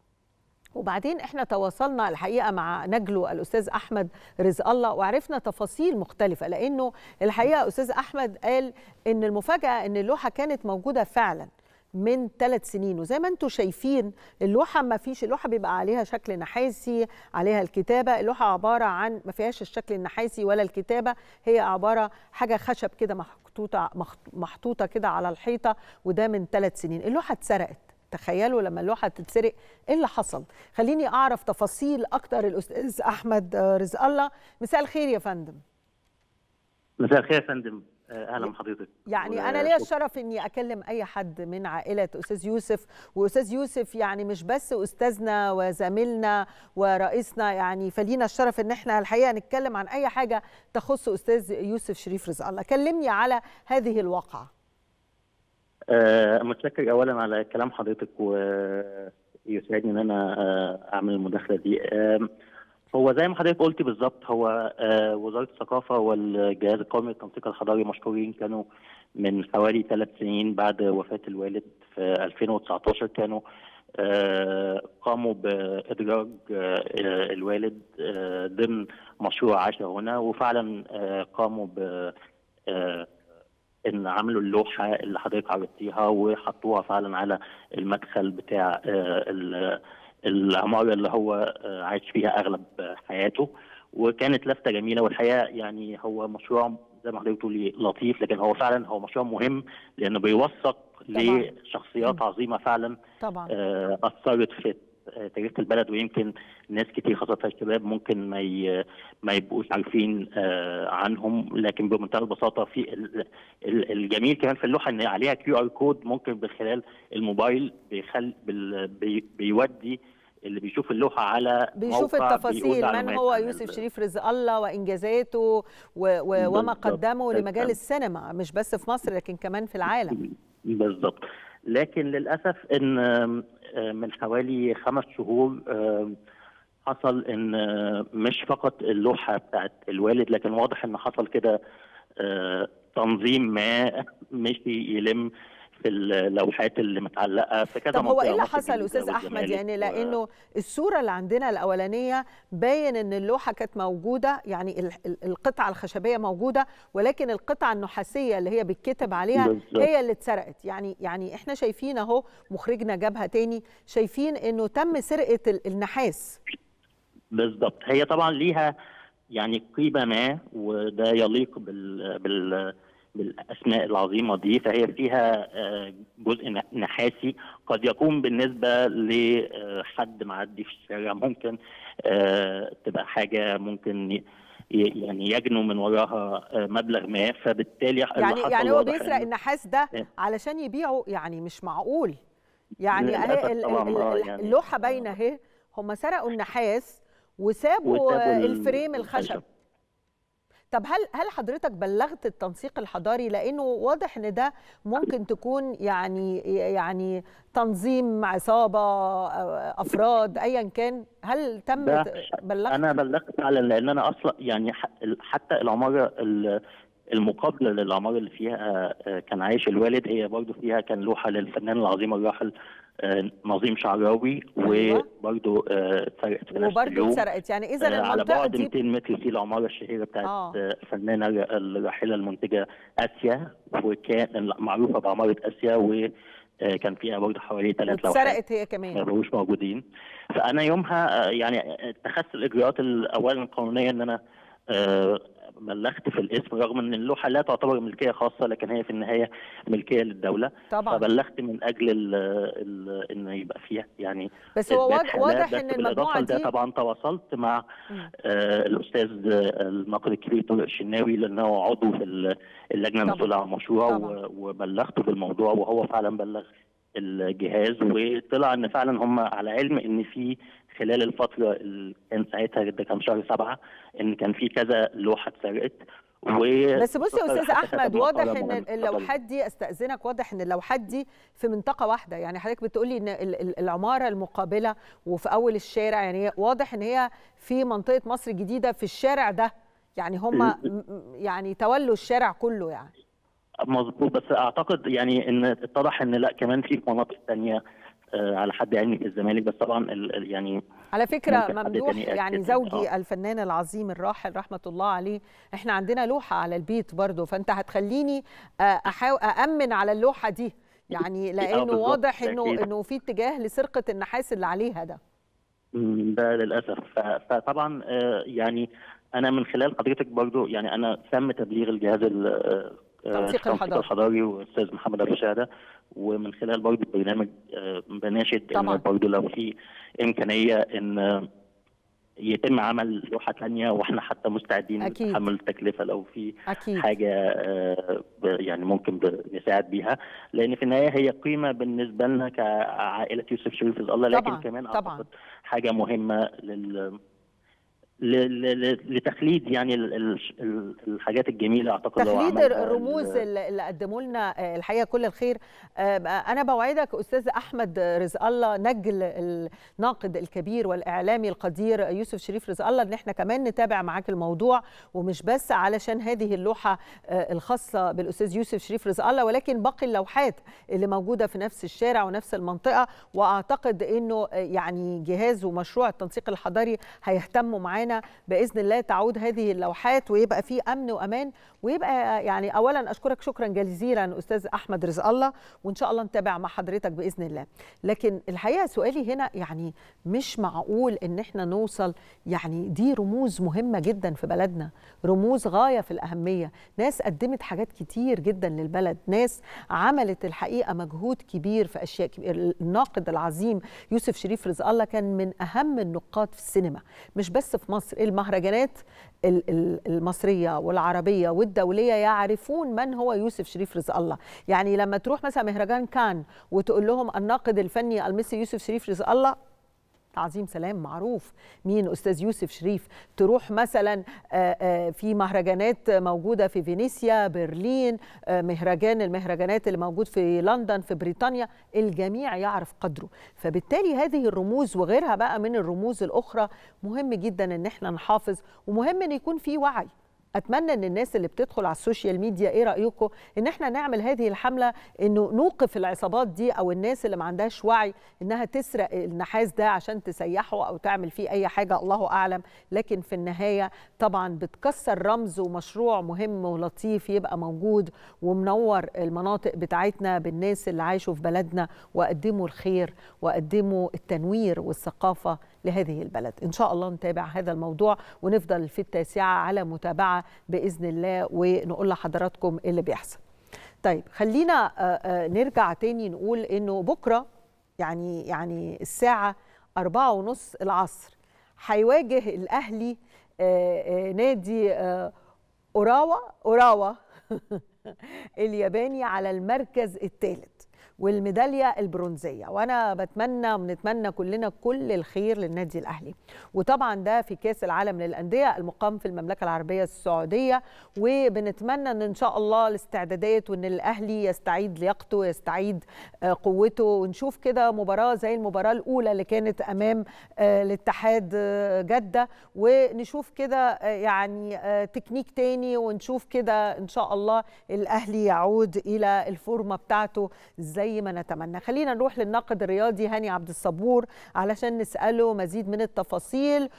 وبعدين احنا تواصلنا الحقيقه مع نجله الاستاذ احمد رزق الله وعرفنا تفاصيل مختلفه لانه الحقيقه استاذ احمد قال ان المفاجاه ان اللوحه كانت موجوده فعلا من ثلاث سنين وزي ما انتم شايفين اللوحه ما فيش اللوحه بيبقى عليها شكل نحاسي عليها الكتابه اللوحه عباره عن ما فيهاش الشكل النحاسي ولا الكتابه هي عباره حاجه خشب كده محطوطه محطوطه كده على الحيطه وده من ثلاث سنين اللوحه اتسرقت تخيلوا لما اللوحه تتسرق ايه اللي حصل خليني اعرف تفاصيل اكتر الاستاذ احمد رزق الله مساء الخير يا فندم مساء الخير يا فندم اهلا بحضرتك يعني انا ليا الشرف اني اكلم اي حد من عائله استاذ يوسف واستاذ يوسف يعني مش بس استاذنا وزميلنا ورئيسنا يعني فلينا الشرف ان احنا الحقيقه نتكلم عن اي حاجه تخص استاذ يوسف شريف رزق الله كلمني على هذه الواقعه أه متشكر اولا على كلام حضرتك ويسعدني ان انا اعمل المداخله دي أه هو زي ما حضرتك قلتي بالظبط هو آه وزاره الثقافه والجهاز القومي للتنسيق الحضاري مشكورين كانوا من حوالي ثلاث سنين بعد وفاه الوالد في 2019 كانوا آه قاموا بادراج آه الوالد ضمن مشروع عاش هنا وفعلا قاموا ب ان عملوا اللوحه اللي حضرتك عرضتيها وحطوها فعلا على المدخل بتاع العماره اللي هو عايش فيها اغلب حياته وكانت لفته جميله والحقيقه يعني هو مشروع زي ما حضرتك بتقولي لطيف لكن هو فعلا هو مشروع مهم لانه بيوثق لشخصيات عظيمه فعلا طبعا اثرت في تاريخ البلد ويمكن ناس كتير خاصه الشباب ممكن ما ما يبقوش عارفين عنهم لكن بمنتهى البساطه في الجميل كمان في اللوحه ان عليها كيو ار كود ممكن من خلال الموبايل بيخل بي بيودي اللي بيشوف اللوحه على بيشوف التفاصيل من هو يوسف شريف رزق الله وانجازاته و و وما قدمه لمجال السينما مش بس في مصر لكن كمان في العالم بالظبط لكن للاسف ان من حوالي خمس شهور حصل ان مش فقط اللوحه بتاعت الوالد لكن واضح ان حصل كده تنظيم ما مشي يلم في اللوحات اللي متعلقه في كذا طب هو ايه اللي حصل استاذ احمد يعني لانه و... الصوره اللي عندنا الاولانيه باين ان اللوحه كانت موجوده يعني القطعه الخشبيه موجوده ولكن القطعه النحاسيه اللي هي بيتكتب عليها بالزبط. هي اللي اتسرقت يعني يعني احنا شايفين اهو مخرجنا جابها تاني شايفين انه تم سرقه النحاس بالظبط هي طبعا ليها يعني قيمه ما وده يليق بال بال بالاسماء العظيمه دي فهي فيها جزء نحاسي قد يكون بالنسبه لحد معدي في الشارع ممكن تبقى حاجه ممكن يعني يجنوا من وراها مبلغ ما فبالتالي يعني يعني هو بيسرق النحاس ده علشان يبيعه يعني مش معقول يعني اهي اللوحه باينه اهي هم سرقوا النحاس وسابوا, وسابوا الفريم الخشب طب هل هل حضرتك بلغت التنسيق الحضاري لانه واضح ان ده ممكن تكون يعني يعني تنظيم عصابه افراد ايا كان هل تم بلغت انا بلغت فعلا لان انا اصلا يعني حتى العماره المقابله للعماره اللي فيها كان عايش الوالد هي برضو فيها كان لوحه للفنان العظيم الراحل نظيم شعراوي وبرضه اتسرقت في نفس وبرضه اتسرقت يعني اذا المنطقه على بعد دي 200 متر في العماره الشهيره بتاعت آه. الفنانه الراحله المنتجه اسيا وكان معروفه بعماره اسيا و كان فيها برضه حوالي ثلاث لوحات اتسرقت هي كمان ما بقوش موجودين فانا يومها يعني اتخذت الاجراءات اولا القانونيه ان انا بلغت في الاسم رغم ان اللوحه لا تعتبر ملكيه خاصه لكن هي في النهايه ملكيه للدوله طبعا فبلغت من اجل ال ال ان يبقى فيها يعني بس هو واضح, واضح ان المجموعه دي ده طبعا تواصلت مع آه الاستاذ الناقد الكبير طارق الشناوي لانه عضو في اللجنه المسؤوله عن المشروع وبلغته بالموضوع وهو فعلا بلغ الجهاز وطلع ان فعلا هم على علم ان في خلال الفتره اللي كان ساعتها ده كان شهر سبعه ان كان في كذا لوحه اتسرقت و بس بص يا استاذ احمد واضح ان اللوحات دي استاذنك واضح ان اللوحات دي في منطقه واحده يعني حضرتك بتقولي ان العماره المقابله وفي اول الشارع يعني واضح ان هي في منطقه مصر الجديده في الشارع ده يعني هم يعني تولوا الشارع كله يعني مظبوط بس اعتقد يعني ان اتضح ان لا كمان في مناطق ثانيه آه على حد علمي في الزمالك بس طبعا ال ال يعني على فكره ممدوح يعني زوجي آه. الفنان العظيم الراحل رحمه الله عليه احنا عندنا لوحه على البيت برضه فانت هتخليني احاول اامن على اللوحه دي يعني آه، لانه بالظبط، واضح انه أكيد. انه في اتجاه لسرقه النحاس اللي عليها ده مم، ده للاسف ف- فطبعا آه، يعني انا من خلال حضرتك برضو يعني انا تم تبليغ الجهاز ال- آه، آه، تنسيق الحضاري. الحضاري والاستاذ محمد ابو شهاده ومن خلال برضو البرنامج آه، بناشد طبعاً. ان برضو لو في امكانيه ان آه، يتم عمل لوحه ثانيه واحنا حتى مستعدين أكيد. نتحمل التكلفه لو في اكيد حاجه آه، ب- يعني ممكن ب- نساعد بيها لان في النهايه هي قيمه بالنسبه لنا كعائله يوسف شريف رزق الله لكن طبعاً، كمان طبعاً. اعتقد حاجه مهمه لل ل- ل- ل- لتخليد يعني ال- ال- ال- الحاجات الجميله اعتقد لو تخليد عملها الرموز ال- اللي اللي قدموا لنا آه، الحقيقه كل الخير آه، انا بوعدك استاذ احمد رزق الله نجل الناقد الكبير والاعلامي القدير يوسف شريف رزق الله ان احنا كمان نتابع معاك الموضوع ومش بس علشان هذه اللوحه آه، الخاصه بالاستاذ يوسف شريف رزق الله ولكن باقي اللوحات اللي موجوده في نفس الشارع ونفس المنطقه واعتقد انه آه، يعني جهاز ومشروع التنسيق الحضري هيهتموا معانا باذن الله تعود هذه اللوحات ويبقى في امن وامان ويبقى يعني اولا اشكرك شكرا جزيلا استاذ احمد رزق الله وان شاء الله نتابع مع حضرتك باذن الله لكن الحقيقه سؤالي هنا يعني مش معقول ان احنا نوصل يعني دي رموز مهمه جدا في بلدنا رموز غايه في الاهميه ناس قدمت حاجات كتير جدا للبلد ناس عملت الحقيقه مجهود كبير في اشياء كبير الناقد العظيم يوسف شريف رزق الله كان من اهم النقاد في السينما مش بس في مصر المهرجانات ال- ال- المصريه والعربيه والدوليه يعرفون من هو يوسف شريف رزق الله يعني لما تروح مثلا مهرجان كان وتقول لهم الناقد الفني المصري يوسف شريف رزق الله تعظيم سلام معروف مين استاذ يوسف شريف تروح مثلا آه، آه، في مهرجانات موجوده في فينيسيا برلين آه، مهرجان المهرجانات اللي موجود في لندن في بريطانيا الجميع يعرف قدره فبالتالي هذه الرموز وغيرها بقى من الرموز الاخرى مهم جدا ان احنا نحافظ ومهم ان يكون في وعي اتمنى ان الناس اللي بتدخل على السوشيال ميديا ايه رايكم ان احنا نعمل هذه الحمله انه نوقف العصابات دي او الناس اللي ما عندهاش وعي انها تسرق النحاس ده عشان تسيحه او تعمل فيه اي حاجه الله اعلم لكن في النهايه طبعا بتكسر رمز ومشروع مهم ولطيف يبقى موجود ومنور المناطق بتاعتنا بالناس اللي عايشوا في بلدنا وقدموا الخير وقدموا التنوير والثقافه لهذه البلد ان شاء الله نتابع هذا الموضوع ونفضل في التاسعه على متابعه باذن الله ونقول لحضراتكم إيه اللي بيحصل طيب خلينا آه، آه، نرجع تاني نقول انه بكره يعني يعني الساعه أربعة ونص العصر هيواجه الاهلي آه، آه، نادي آه، اوراوا اوراوا الياباني على المركز الثالث والميداليه البرونزيه وانا بتمنى ونتمنى كلنا كل الخير للنادي الاهلي وطبعا ده في كاس العالم للانديه المقام في المملكه العربيه السعوديه وبنتمنى ان ان شاء الله الاستعدادات وان الاهلي يستعيد لياقته ويستعيد آه، قوته ونشوف كده مباراه زي المباراه الاولى اللي كانت امام آه، الاتحاد آه، جده ونشوف كده آه، يعني آه، تكنيك تاني ونشوف كده ان شاء الله الاهلي يعود الى الفورمه بتاعته زي ما نتمنى خلينا نروح للناقد الرياضي هاني عبد الصبور علشان نساله مزيد من التفاصيل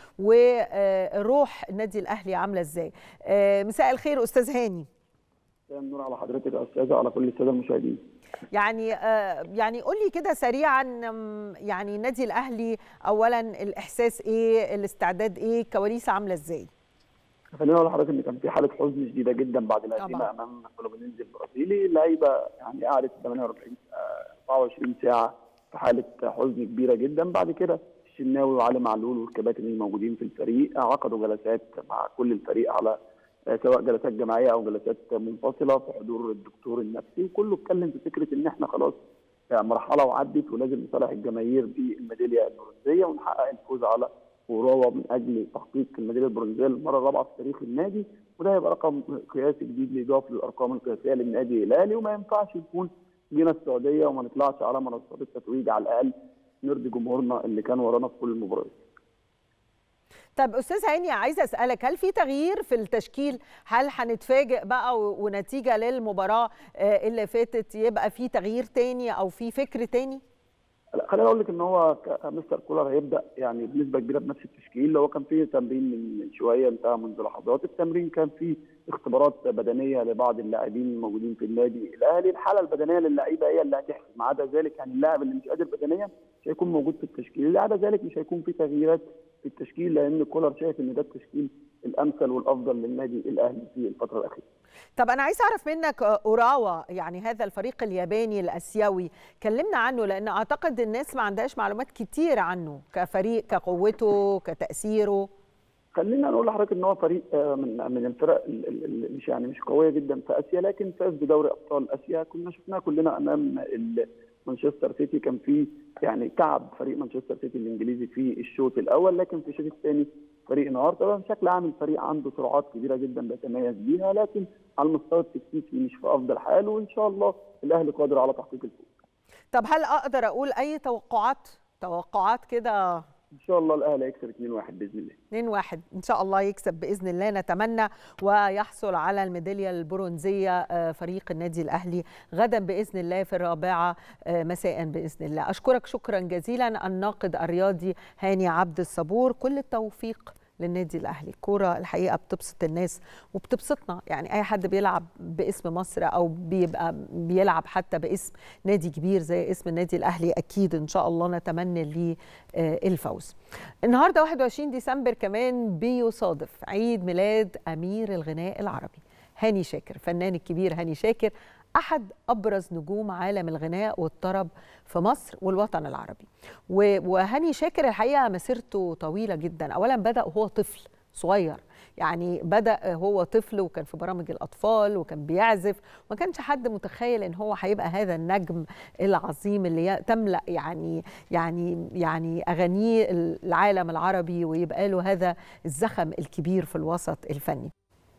وروح النادي الاهلي عامله ازاي آه، مساء الخير استاذ هاني مساء النور على حضرتك يا استاذه وعلى كل الساده المشاهدين يعني آه، يعني قول لي كده سريعا أم، يعني النادي الاهلي اولا الاحساس ايه الاستعداد ايه الكواليس عامله ازاي خليني اقول لحضرتك ان كان في حاله حزن شديده جدا بعد الهزيمه طبعاً. امام فلومينينز البرازيلي اللعيبه يعني قعدت 48 آه، 24 ساعه في حاله حزن كبيره جدا بعد كده الشناوي وعلي معلول والكباتن الموجودين في الفريق عقدوا جلسات مع كل الفريق على آه، سواء جلسات جماعيه او جلسات منفصله في حضور الدكتور النفسي وكله اتكلم في فكره ان احنا خلاص آه، مرحله وعدت ولازم نصالح الجماهير بالميداليه البرونزيه ونحقق الفوز على اوراوا من اجل تحقيق الميداليه البرونزيه للمره الرابعه في تاريخ النادي وده هيبقى رقم قياسي جديد ليضاف للارقام القياسيه للنادي الهلالي وما ينفعش يكون جينا السعوديه وما نطلعش على منصات التتويج على الاقل نرضي جمهورنا اللي كان ورانا في كل المباريات. طب استاذ هاني عايزه اسالك هل في تغيير في التشكيل هل هنتفاجئ بقى و- ونتيجه للمباراه آه، اللي فاتت يبقى في تغيير تاني او في فكر تاني لا خليني اقول لك ان هو ك- مستر كولر هيبدا يعني بنسبه كبيره بنفس التشكيل اللي هو كان فيه تمرين من من شويه انتهى منذ لحظات التمرين كان فيه اختلاف اختبارات بدنيه لبعض اللاعبين الموجودين في النادي الاهلي الحاله البدنيه للعيبه هي اللي هتحسم ما عدا ذلك يعني اللاعب اللي مش قادر بدنيا مش هيكون موجود في التشكيل اللي عدا ذلك مش هيكون في تغييرات في التشكيل لان كولر شايف ان ده التشكيل الامثل والافضل للنادي الاهلي في الفتره الاخيره طب انا عايز اعرف منك اوراوا يعني هذا الفريق الياباني الاسيوي كلمنا عنه لان اعتقد الناس ما عندهاش معلومات كتير عنه كفريق كقوته كتاثيره خلينا نقول لحضرتك ان هو فريق من من الفرق اللي مش يعني مش قويه جدا في اسيا لكن فاز بدوري ابطال اسيا كنا شفناه كلنا امام مانشستر سيتي كان في يعني تعب فريق مانشستر سيتي الانجليزي في الشوط الاول لكن في الشوط الثاني فريق النهارده بشكل عام الفريق عنده سرعات كبيره جدا بيتميز بيها لكن على المستوى التكتيكي مش في افضل حال وان شاء الله الاهلي قادر على تحقيق الفوز. طب هل اقدر اقول اي توقعات توقعات كده ان شاء الله الاهلي هيكسب 2-1 باذن الله 2-1 ان شاء الله يكسب باذن الله نتمنى ويحصل على الميداليه البرونزيه فريق النادي الاهلي غدا باذن الله في الرابعه مساء باذن الله اشكرك شكرا جزيلا الناقد الرياضي هاني عبد الصبور كل التوفيق للنادي الاهلي الكوره الحقيقه بتبسط الناس وبتبسطنا يعني اي حد بيلعب باسم مصر او بيبقى بيلعب حتى باسم نادي كبير زي اسم النادي الاهلي اكيد ان شاء الله نتمنى ليه الفوز النهارده 21 ديسمبر كمان بيصادف عيد ميلاد امير الغناء العربي هاني شاكر فنان الكبير هاني شاكر احد ابرز نجوم عالم الغناء والطرب في مصر والوطن العربي وهاني شاكر الحقيقه مسيرته طويله جدا اولا بدا وهو طفل صغير يعني بدا هو طفل وكان في برامج الاطفال وكان بيعزف ما كانش حد متخيل ان هو هيبقى هذا النجم العظيم اللي تملا يعني يعني يعني اغانيه العالم العربي ويبقى له هذا الزخم الكبير في الوسط الفني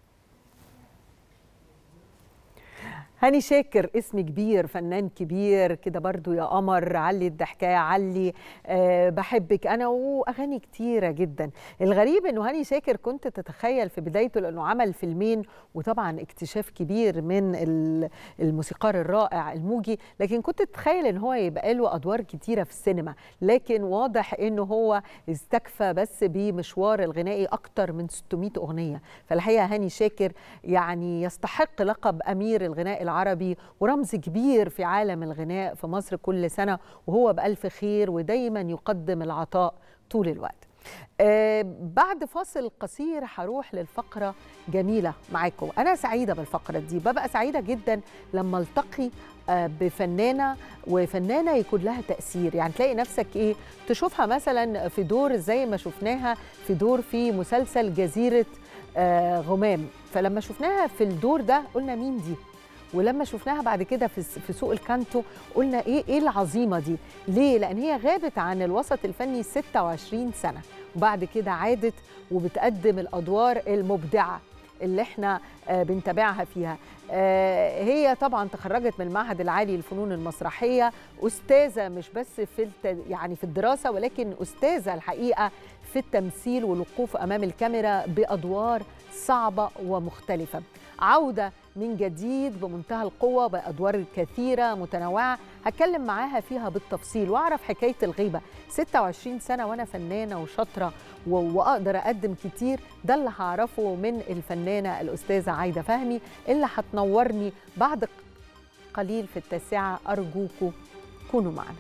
هاني شاكر اسم كبير فنان كبير كده برضو يا قمر علي الضحكايه علي أه بحبك انا واغاني كتيره جدا الغريب انه هاني شاكر كنت تتخيل في بدايته لانه عمل فيلمين وطبعا اكتشاف كبير من الموسيقار الرائع الموجي لكن كنت تتخيل ان هو يبقى له ادوار كتيره في السينما لكن واضح انه هو استكفى بس بمشوار الغنائي اكتر من 600 اغنيه فالحقيقه هاني شاكر يعني يستحق لقب امير الغناء العربي ورمز كبير في عالم الغناء في مصر كل سنة وهو بألف خير ودايما يقدم العطاء طول الوقت آه بعد فاصل قصير هروح للفقرة جميلة معاكم أنا سعيدة بالفقرة دي ببقى سعيدة جدا لما التقي آه بفنانة وفنانة يكون لها تأثير يعني تلاقي نفسك إيه تشوفها مثلا في دور زي ما شفناها في دور في مسلسل جزيرة آه غمام فلما شفناها في الدور ده قلنا مين دي ولما شفناها بعد كده في في سوق الكانتو قلنا ايه ايه العظيمه دي ليه لان هي غابت عن الوسط الفني 26 سنه وبعد كده عادت وبتقدم الادوار المبدعه اللي احنا بنتابعها فيها هي طبعا تخرجت من المعهد العالي للفنون المسرحيه استاذه مش بس في الت... يعني في الدراسه ولكن استاذه الحقيقه في التمثيل والوقوف امام الكاميرا بادوار صعبه ومختلفه عوده من جديد بمنتهى القوة بأدوار كثيرة متنوعة هتكلم معاها فيها بالتفصيل وأعرف حكاية الغيبة 26 سنة وأنا فنانة وشاطرة وأقدر أقدم كتير ده اللي هعرفه من الفنانة الأستاذة عايدة فهمي اللي هتنورني بعد قليل في التاسعة أرجوكم كونوا معنا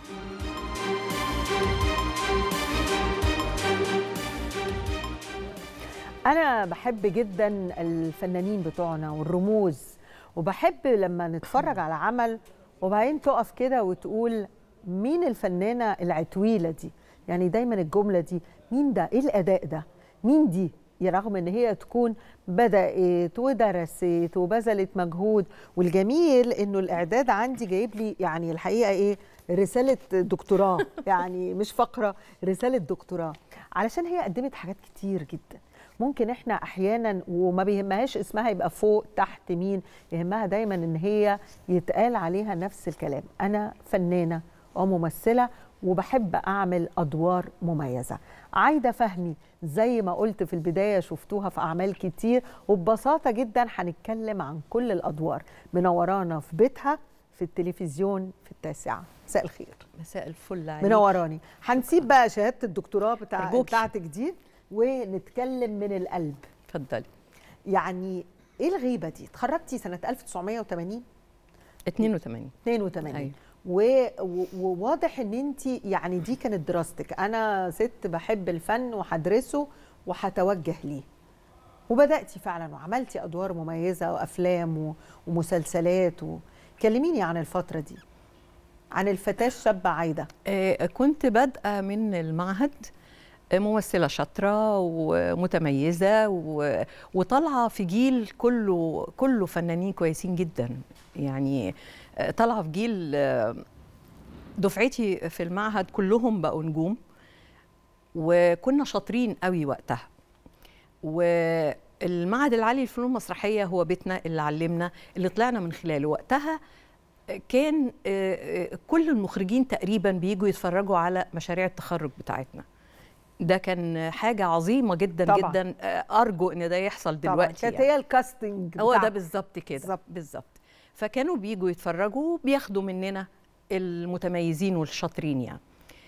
أنا بحب جدا الفنانين بتوعنا والرموز وبحب لما نتفرج على عمل وبعدين تقف كده وتقول مين الفنانة العتويلة دي يعني دايما الجملة دي مين ده ايه الأداء ده مين دي رغم ان هي تكون بدات ودرست وبذلت مجهود والجميل انه الاعداد عندي جايب لي يعني الحقيقه ايه رساله دكتوراه يعني مش فقره رساله دكتوراه علشان هي قدمت حاجات كتير جدا ممكن احنا احيانا وما بيهمهاش اسمها يبقى فوق تحت مين يهمها دايما ان هي يتقال عليها نفس الكلام انا فنانه وممثله وبحب اعمل ادوار مميزه عايده فهمي زي ما قلت في البدايه شفتوها في اعمال كتير وببساطه جدا هنتكلم عن كل الادوار منورانا في بيتها في التلفزيون في التاسعه مساء الخير مساء الفل عليك منوراني هنسيب بقى شهاده الدكتوراه بتاع أرجوكي. بتاعتك دي ونتكلم من القلب اتفضلي يعني ايه الغيبه دي اتخرجتي سنه 1980 82 82 أيوة. و- و- وواضح ان انت يعني دي كانت دراستك انا ست بحب الفن وهدرسه وهتوجه ليه وبداتي فعلا وعملتي ادوار مميزه وافلام و- ومسلسلات و... كلميني عن الفتره دي عن الفتاه الشابه عايده آه، كنت بادئه من المعهد آه، ممثله شاطره ومتميزه و- وطالعه في جيل كله كله فنانين كويسين جدا يعني آه، طالعه في جيل آه، دفعتي في المعهد كلهم بقوا نجوم وكنا شاطرين قوي وقتها والمعهد العالي للفنون المسرحيه هو بيتنا اللي علمنا اللي طلعنا من خلاله وقتها كان آه، آه، كل المخرجين تقريبا بيجوا يتفرجوا على مشاريع التخرج بتاعتنا ده كان حاجة عظيمة جدا طبعاً. طبعا. جدا آه، أرجو إن ده يحصل طبعا دلوقتي كانت يعني. هي الكاستنج هو ده بتاع- بالظبط كده بالظبط. بالظبط فكانوا بيجوا يتفرجوا وبياخدوا مننا المتميزين والشاطرين يعني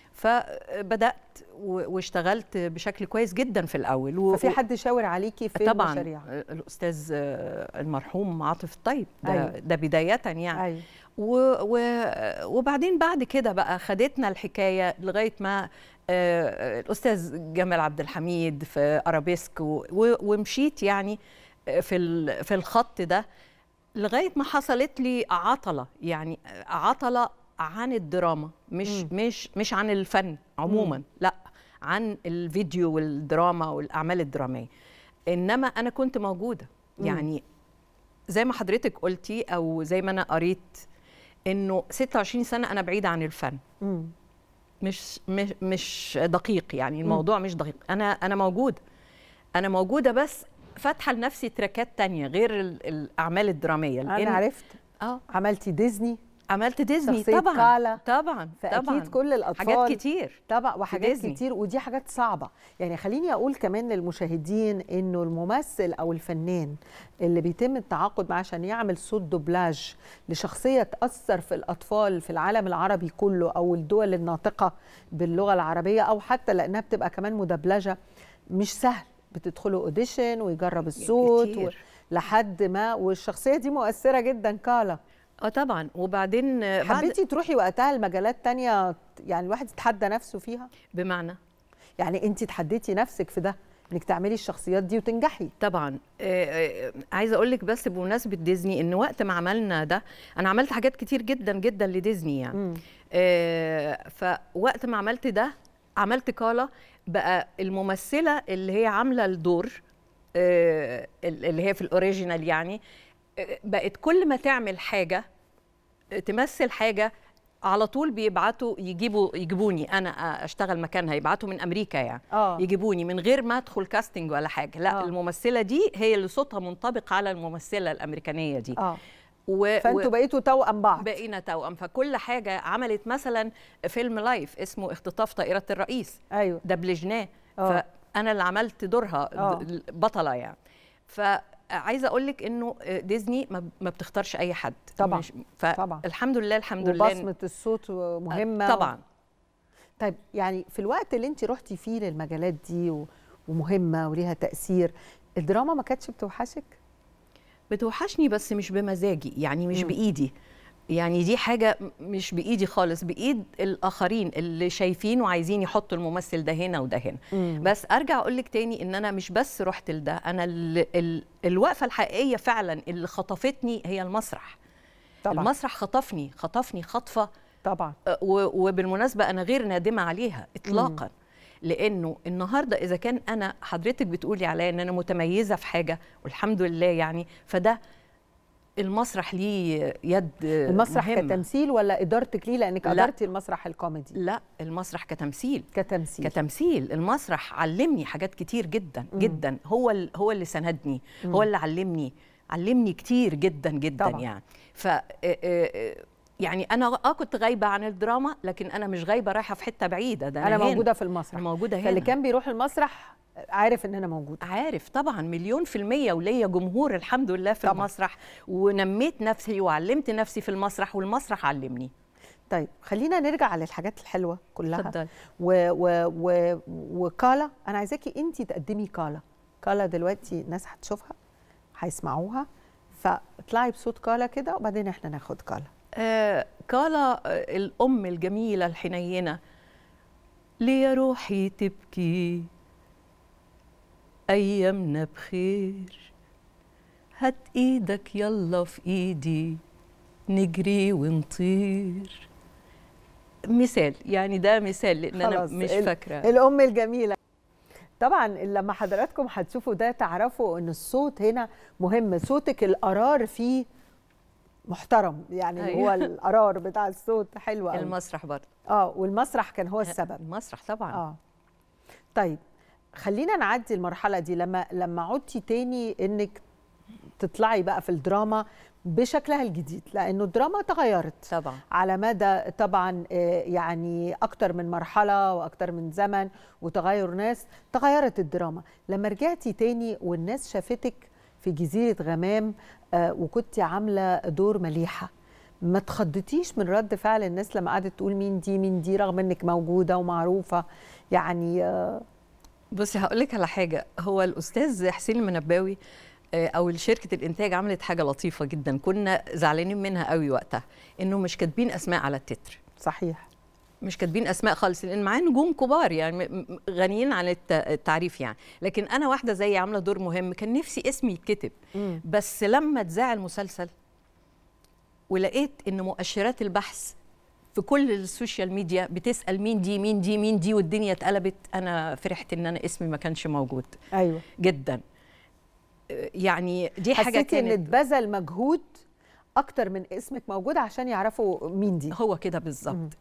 فبدأت و- واشتغلت بشكل كويس جدا في الأول و- ففي حد شاور عليكي في طبعا المشاريع الأستاذ آه، المرحوم عاطف الطيب ده, أيوة. ده بداية يعني أيوة. و و وبعدين بعد كده بقى خدتنا الحكايه لغايه ما آه، الاستاذ جمال عبد الحميد في ارابيسك و- و- ومشيت يعني آه، في ال- في الخط ده لغايه ما حصلت لي عطله يعني عطله عن الدراما مش مم. مش مش عن الفن عموما مم. لا عن الفيديو والدراما والاعمال الدراميه انما انا كنت موجوده مم. يعني زي ما حضرتك قلتي او زي ما انا قريت انه 26 سنه انا بعيده عن الفن مم. مش مش مش دقيق يعني الموضوع مش دقيق انا انا موجوده انا موجوده بس فاتحه لنفسي تراكات تانية غير ال- الاعمال الدراميه لأن- انا عرفت اه عملتي ديزني عملت ديزني شخصية طبعا كالا. طبعا فاكيد طبعا كل الاطفال حاجات كتير طبعا وحاجات ديزني. كتير ودي حاجات صعبه يعني خليني اقول كمان للمشاهدين انه الممثل او الفنان اللي بيتم التعاقد معاه عشان يعمل صوت دوبلاج لشخصيه تاثر في الاطفال في العالم العربي كله او الدول الناطقه باللغه العربيه او حتى لانها بتبقى كمان مدبلجه مش سهل بتدخلوا اوديشن ويجرب الصوت و... كتير. لحد ما والشخصيه دي مؤثره جدا كالا اه طبعا وبعدين آه، بعد حبيتي تروحي وقتها لمجالات تانية يعني الواحد يتحدى نفسه فيها بمعنى يعني انت تحديتي نفسك في ده انك تعملي الشخصيات دي وتنجحي طبعا آه، آه، عايزه اقول لك بس بمناسبه ديزني ان وقت ما عملنا ده انا عملت حاجات كتير جدا جدا لديزني يعني مم. آه، فوقت ما عملت ده عملت كالا بقى الممثله اللي هي عامله الدور آه، اللي هي في الاوريجينال يعني آه، بقت كل ما تعمل حاجه آه، تمثل حاجه على طول بيبعتوا يجيبوا يجيبوني انا اشتغل مكانها يبعتوا من امريكا يعني اه يجيبوني من غير ما ادخل كاستنج ولا حاجه لا آه. آه. الممثله دي هي اللي صوتها منطبق على الممثله الامريكانيه دي اه و... فانتوا بقيتوا توأم بعض بقينا توأم فكل حاجه عملت مثلا فيلم لايف اسمه اختطاف طائره الرئيس ايوه دبلجناه آه. فانا اللي عملت دورها آه. د- بطله يعني فعايزه اقول لك انه ديزني ما ما بتختارش اي حد طبعاً. مش طبعاً. فالحمد لله الحمد لله وبصمه الصوت مهمه طبعا طيب يعني في الوقت اللي انت رحتي فيه للمجالات دي و... ومهمه وليها تاثير الدراما ما كانتش بتوحشك بتوحشني بس مش بمزاجي يعني مش مم. بايدي يعني دي حاجة م- مش بإيدي خالص بإيد الآخرين اللي شايفين وعايزين يحطوا الممثل ده هنا وده هنا مم. بس أرجع أقول لك تاني إن أنا مش بس رحت لده أنا ال ال الوقفة الحقيقية فعلا اللي خطفتني هي المسرح طبعا المسرح خطفني خطفني خطفة طبعا أه، و- وبالمناسبة أنا غير نادمة عليها إطلاقا لأنه النهاردة إذا كان أنا حضرتك بتقولي عليا إن أنا متميزة في حاجة والحمد لله يعني فده المسرح ليه يد المسرح مهمة. كتمثيل ولا ادارتك ليه لانك لا. ادارتي المسرح الكوميدي لا المسرح كتمثيل كتمثيل كتمثيل المسرح علمني حاجات كتير جدا مم. جدا هو ال- هو اللي سندني هو اللي علمني علمني كتير جدا جدا طبعاً. يعني ف آه، آه، آه، يعني انا اه كنت غايبه عن الدراما لكن انا مش غايبه رايحه في حته بعيده ده انا هنا. موجوده في المسرح انا موجوده هنا فاللي كان بيروح المسرح عارف ان انا موجوده عارف طبعا مليون في المية وليا جمهور الحمد لله في طبعاً. طبعا. المسرح ونميت نفسي وعلمت نفسي في المسرح والمسرح علمني طيب خلينا نرجع للحاجات الحلوه كلها اتفضلي. و و و وكالا انا عايزاكي انت تقدمي كالا كالا دلوقتي الناس هتشوفها هيسمعوها فاطلعي بصوت كالا كده وبعدين احنا ناخد كالا آه كالا آه، الأم الجميلة الحنينة ليه يا روحي تبكي أيامنا بخير هات إيدك يلا في إيدي نجري ونطير مثال يعني ده مثال لأن أنا خلاص، مش ال- فاكرة الام الجميله طبعا لما حضراتكم هتشوفوا ده تعرفوا ان الصوت هنا مهم صوتك القرار فيه محترم يعني اللي هو أيوة. القرار بتاع الصوت حلو قوي المسرح برضه اه والمسرح كان هو السبب المسرح طبعا اه طيب خلينا نعدي المرحله دي لما لما عدتي تاني انك تطلعي بقى في الدراما بشكلها الجديد لانه الدراما تغيرت طبعا على مدى طبعا آه، يعني اكتر من مرحله واكتر من زمن وتغير ناس تغيرت الدراما لما رجعتي تاني والناس شافتك في جزيره غمام آه، وكنتي عامله دور مليحه ما تخضتيش من رد فعل الناس لما قعدت تقول مين دي مين دي رغم انك موجوده ومعروفه يعني آه، بصي هقول لك على حاجه هو الاستاذ حسين المنباوي آه، او شركه الانتاج عملت حاجه لطيفه جدا كنا زعلانين منها قوي وقتها انه مش كاتبين اسماء على التتر صحيح مش كاتبين اسماء خالص لان معاه نجوم كبار يعني م- م- غنيين عن الت- التعريف يعني لكن انا واحده زي عامله دور مهم كان نفسي اسمي يتكتب مم. بس لما اتذاع المسلسل ولقيت ان مؤشرات البحث في كل السوشيال ميديا بتسال مين دي مين دي مين دي والدنيا اتقلبت انا فرحت ان انا اسمي ما كانش موجود ايوه جدا آه، يعني دي حاجه حسيتي ان كانت اتبذل مجهود اكتر من اسمك موجود عشان يعرفوا مين دي هو كده بالظبط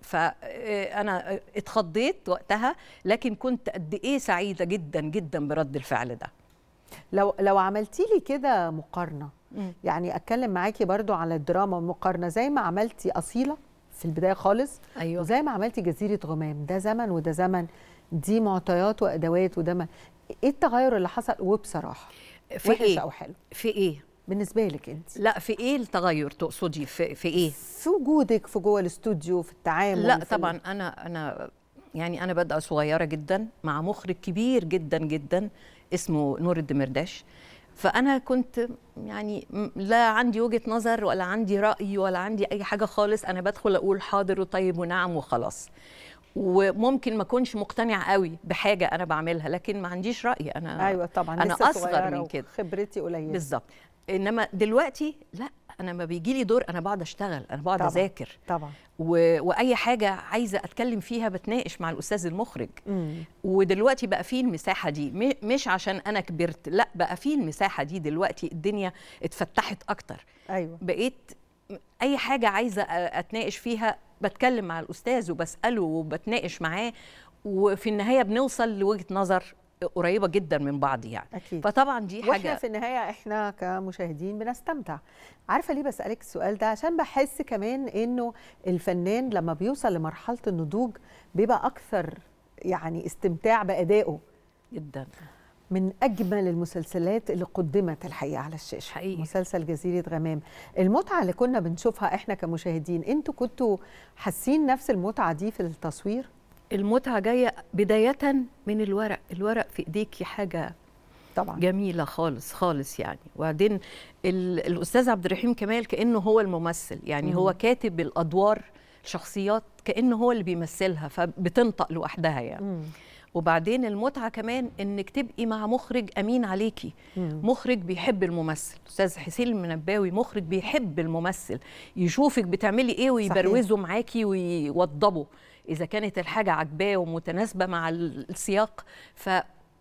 فانا اتخضيت وقتها لكن كنت قد ايه سعيده جدا جدا برد الفعل ده لو لو عملتي لي كده مقارنه مم. يعني اتكلم معاكي برضو على الدراما مقارنه زي ما عملتي اصيله في البدايه خالص ايوه وزي ما عملتي جزيره غمام ده زمن وده زمن دي معطيات وادوات وده ما ايه التغير اللي حصل وبصراحه في وحش ايه او حلو في ايه بالنسبه لك انت لا في ايه التغير تقصدي في, في ايه في وجودك في جوه الاستوديو في التعامل لا في ال- طبعا انا انا يعني انا بادئه صغيره جدا مع مخرج كبير جدا جدا اسمه نور الدمرداش فانا كنت يعني م- لا عندي وجهه نظر ولا عندي راي ولا عندي اي حاجه خالص انا بدخل اقول حاضر وطيب ونعم وخلاص وممكن ما اكونش مقتنع قوي بحاجه انا بعملها لكن ما عنديش راي انا ايوه طبعا انا لسه اصغر صغيرة من كده خبرتي قليله بالظبط انما دلوقتي لا انا ما بيجي لي دور انا بقعد اشتغل انا بقعد طبعاً. اذاكر طبعا و... واي حاجه عايزه اتكلم فيها بتناقش مع الاستاذ المخرج مم. ودلوقتي بقى فيه المساحه دي م... مش عشان انا كبرت لا بقى فيه المساحه دي دلوقتي الدنيا اتفتحت اكتر ايوه بقيت اي حاجه عايزه أ- اتناقش فيها بتكلم مع الاستاذ وبساله وبتناقش معاه وفي النهايه بنوصل لوجهه نظر قريبه جدا من بعض يعني اكيد فطبعا دي واحنا حاجه في النهايه احنا كمشاهدين بنستمتع عارفه ليه بسالك السؤال ده عشان بحس كمان انه الفنان لما بيوصل لمرحله النضوج بيبقى اكثر يعني استمتاع بادائه جدا من اجمل المسلسلات اللي قدمت الحقيقه على الشاشه حقيقي. مسلسل جزيره غمام المتعه اللي كنا بنشوفها احنا كمشاهدين انتوا كنتوا حاسين نفس المتعه دي في التصوير المتعه جايه بدايه من الورق الورق في ايديكي حاجه طبعا جميله خالص خالص يعني وبعدين ال- الاستاذ عبد الرحيم كمال كانه هو الممثل يعني هو كاتب الادوار الشخصيات كانه هو اللي بيمثلها فبتنطق لوحدها يعني مم. وبعدين المتعه كمان انك تبقي مع مخرج امين عليكي مم. مخرج بيحب الممثل استاذ حسين المنباوي مخرج بيحب الممثل يشوفك بتعملي ايه ويبروزه معاكي ويوضبه اذا كانت الحاجه عجباه ومتناسبه مع السياق ف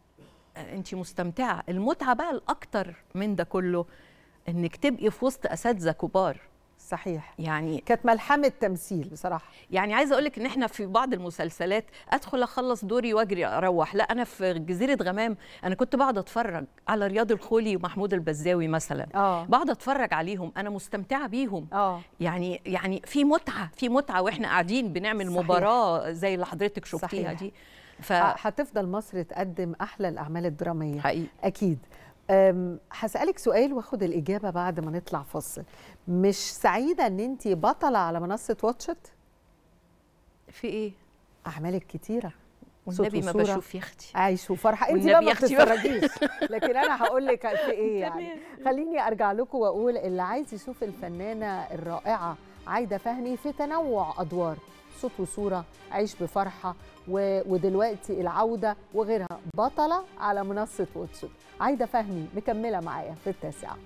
انت مستمتعه المتعه بقى الاكتر من ده كله انك تبقي في وسط اساتذه كبار صحيح يعني كانت ملحمه تمثيل بصراحه يعني عايزه اقول لك ان احنا في بعض المسلسلات ادخل اخلص دوري واجري اروح لا انا في جزيره غمام انا كنت بقعد اتفرج على رياض الخولي ومحمود البزاوي مثلا اه بقعد اتفرج عليهم انا مستمتعه بيهم اه يعني يعني في متعه في متعه واحنا قاعدين بنعمل صحيح. مباراه زي اللي حضرتك شفتيها صحيح. دي ف ه- هتفضل مصر تقدم احلى الاعمال الدراميه حقيقي اكيد أم، هسالك سؤال واخد الاجابه بعد ما نطلع فاصل مش سعيده ان انت بطله على منصه واتشت في ايه اعمالك كتيره صوت والنبي ما وصورة. بشوف يا اختي عايش وفرحه انت والنبي بقى ما يا أختي ما- بتتفرجيش لكن انا هقول لك في ايه يعني خليني ارجع لكم واقول اللي عايز يشوف الفنانه الرائعه عايده فهمي في تنوع ادوار صوت وصوره عيش بفرحه و... ودلوقتي العوده وغيرها بطله على منصه واتشت عايده فهمي مكمله معايا في التاسعه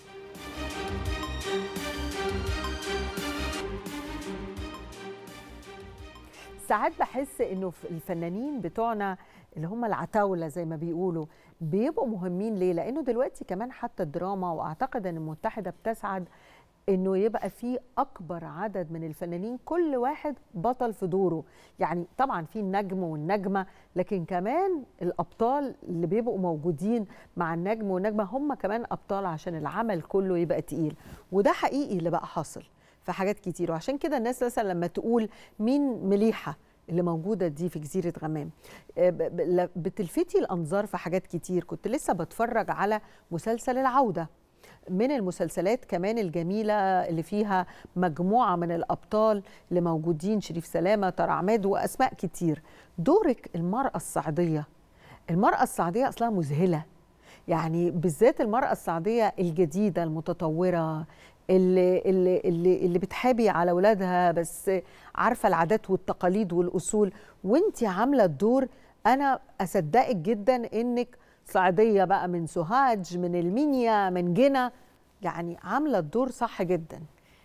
ساعات بحس انه في الفنانين بتوعنا اللي هم العتاوله زي ما بيقولوا بيبقوا مهمين ليه؟ لانه دلوقتي كمان حتى الدراما واعتقد ان المتحده بتسعد انه يبقى في اكبر عدد من الفنانين كل واحد بطل في دوره يعني طبعا في النجم والنجمه لكن كمان الابطال اللي بيبقوا موجودين مع النجم والنجمه هم كمان ابطال عشان العمل كله يبقى تقيل وده حقيقي اللي بقى حاصل في حاجات كتير وعشان كده الناس مثلا لما تقول مين مليحه اللي موجوده دي في جزيره غمام آه، ب- ب- ل- بتلفتي الانظار في حاجات كتير كنت لسه بتفرج على مسلسل العوده من المسلسلات كمان الجميلة اللي فيها مجموعة من الأبطال اللي موجودين شريف سلامة طارق عماد وأسماء كتير دورك المرأة الصعيدية المرأة الصعيدية أصلها مذهلة يعني بالذات المرأة الصعيدية الجديدة المتطورة اللي, اللي, اللي, اللي بتحابي على أولادها بس عارفة العادات والتقاليد والأصول وانت عاملة الدور أنا أصدقك جدا إنك صعيدية بقى من سوهاج من المنيا من جنة يعني عاملة الدور صح جدا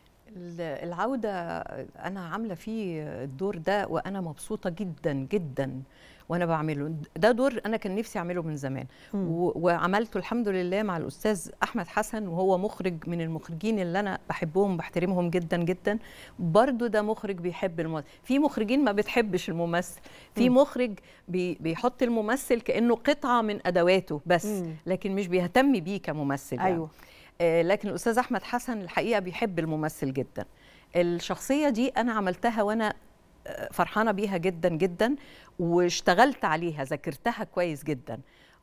ال- العودة أنا عاملة فيه الدور ده وأنا مبسوطة جدا جدا وأنا بعمله ده دور أنا كان نفسي أعمله من زمان مم. و- وعملته الحمد لله مع الأستاذ أحمد حسن وهو مخرج من المخرجين اللي أنا بحبهم بحترمهم جدا جدا برضو ده مخرج بيحب الممثل في مخرجين ما بتحبش الممثل في مم. مخرج بي بيحط الممثل كأنه قطعة من أدواته بس مم. لكن مش بيهتم بيه كممثل يعني. أيوه آه، لكن الاستاذ احمد حسن الحقيقه بيحب الممثل جدا الشخصيه دي انا عملتها وانا آه، فرحانه بيها جدا جدا واشتغلت عليها ذاكرتها كويس جدا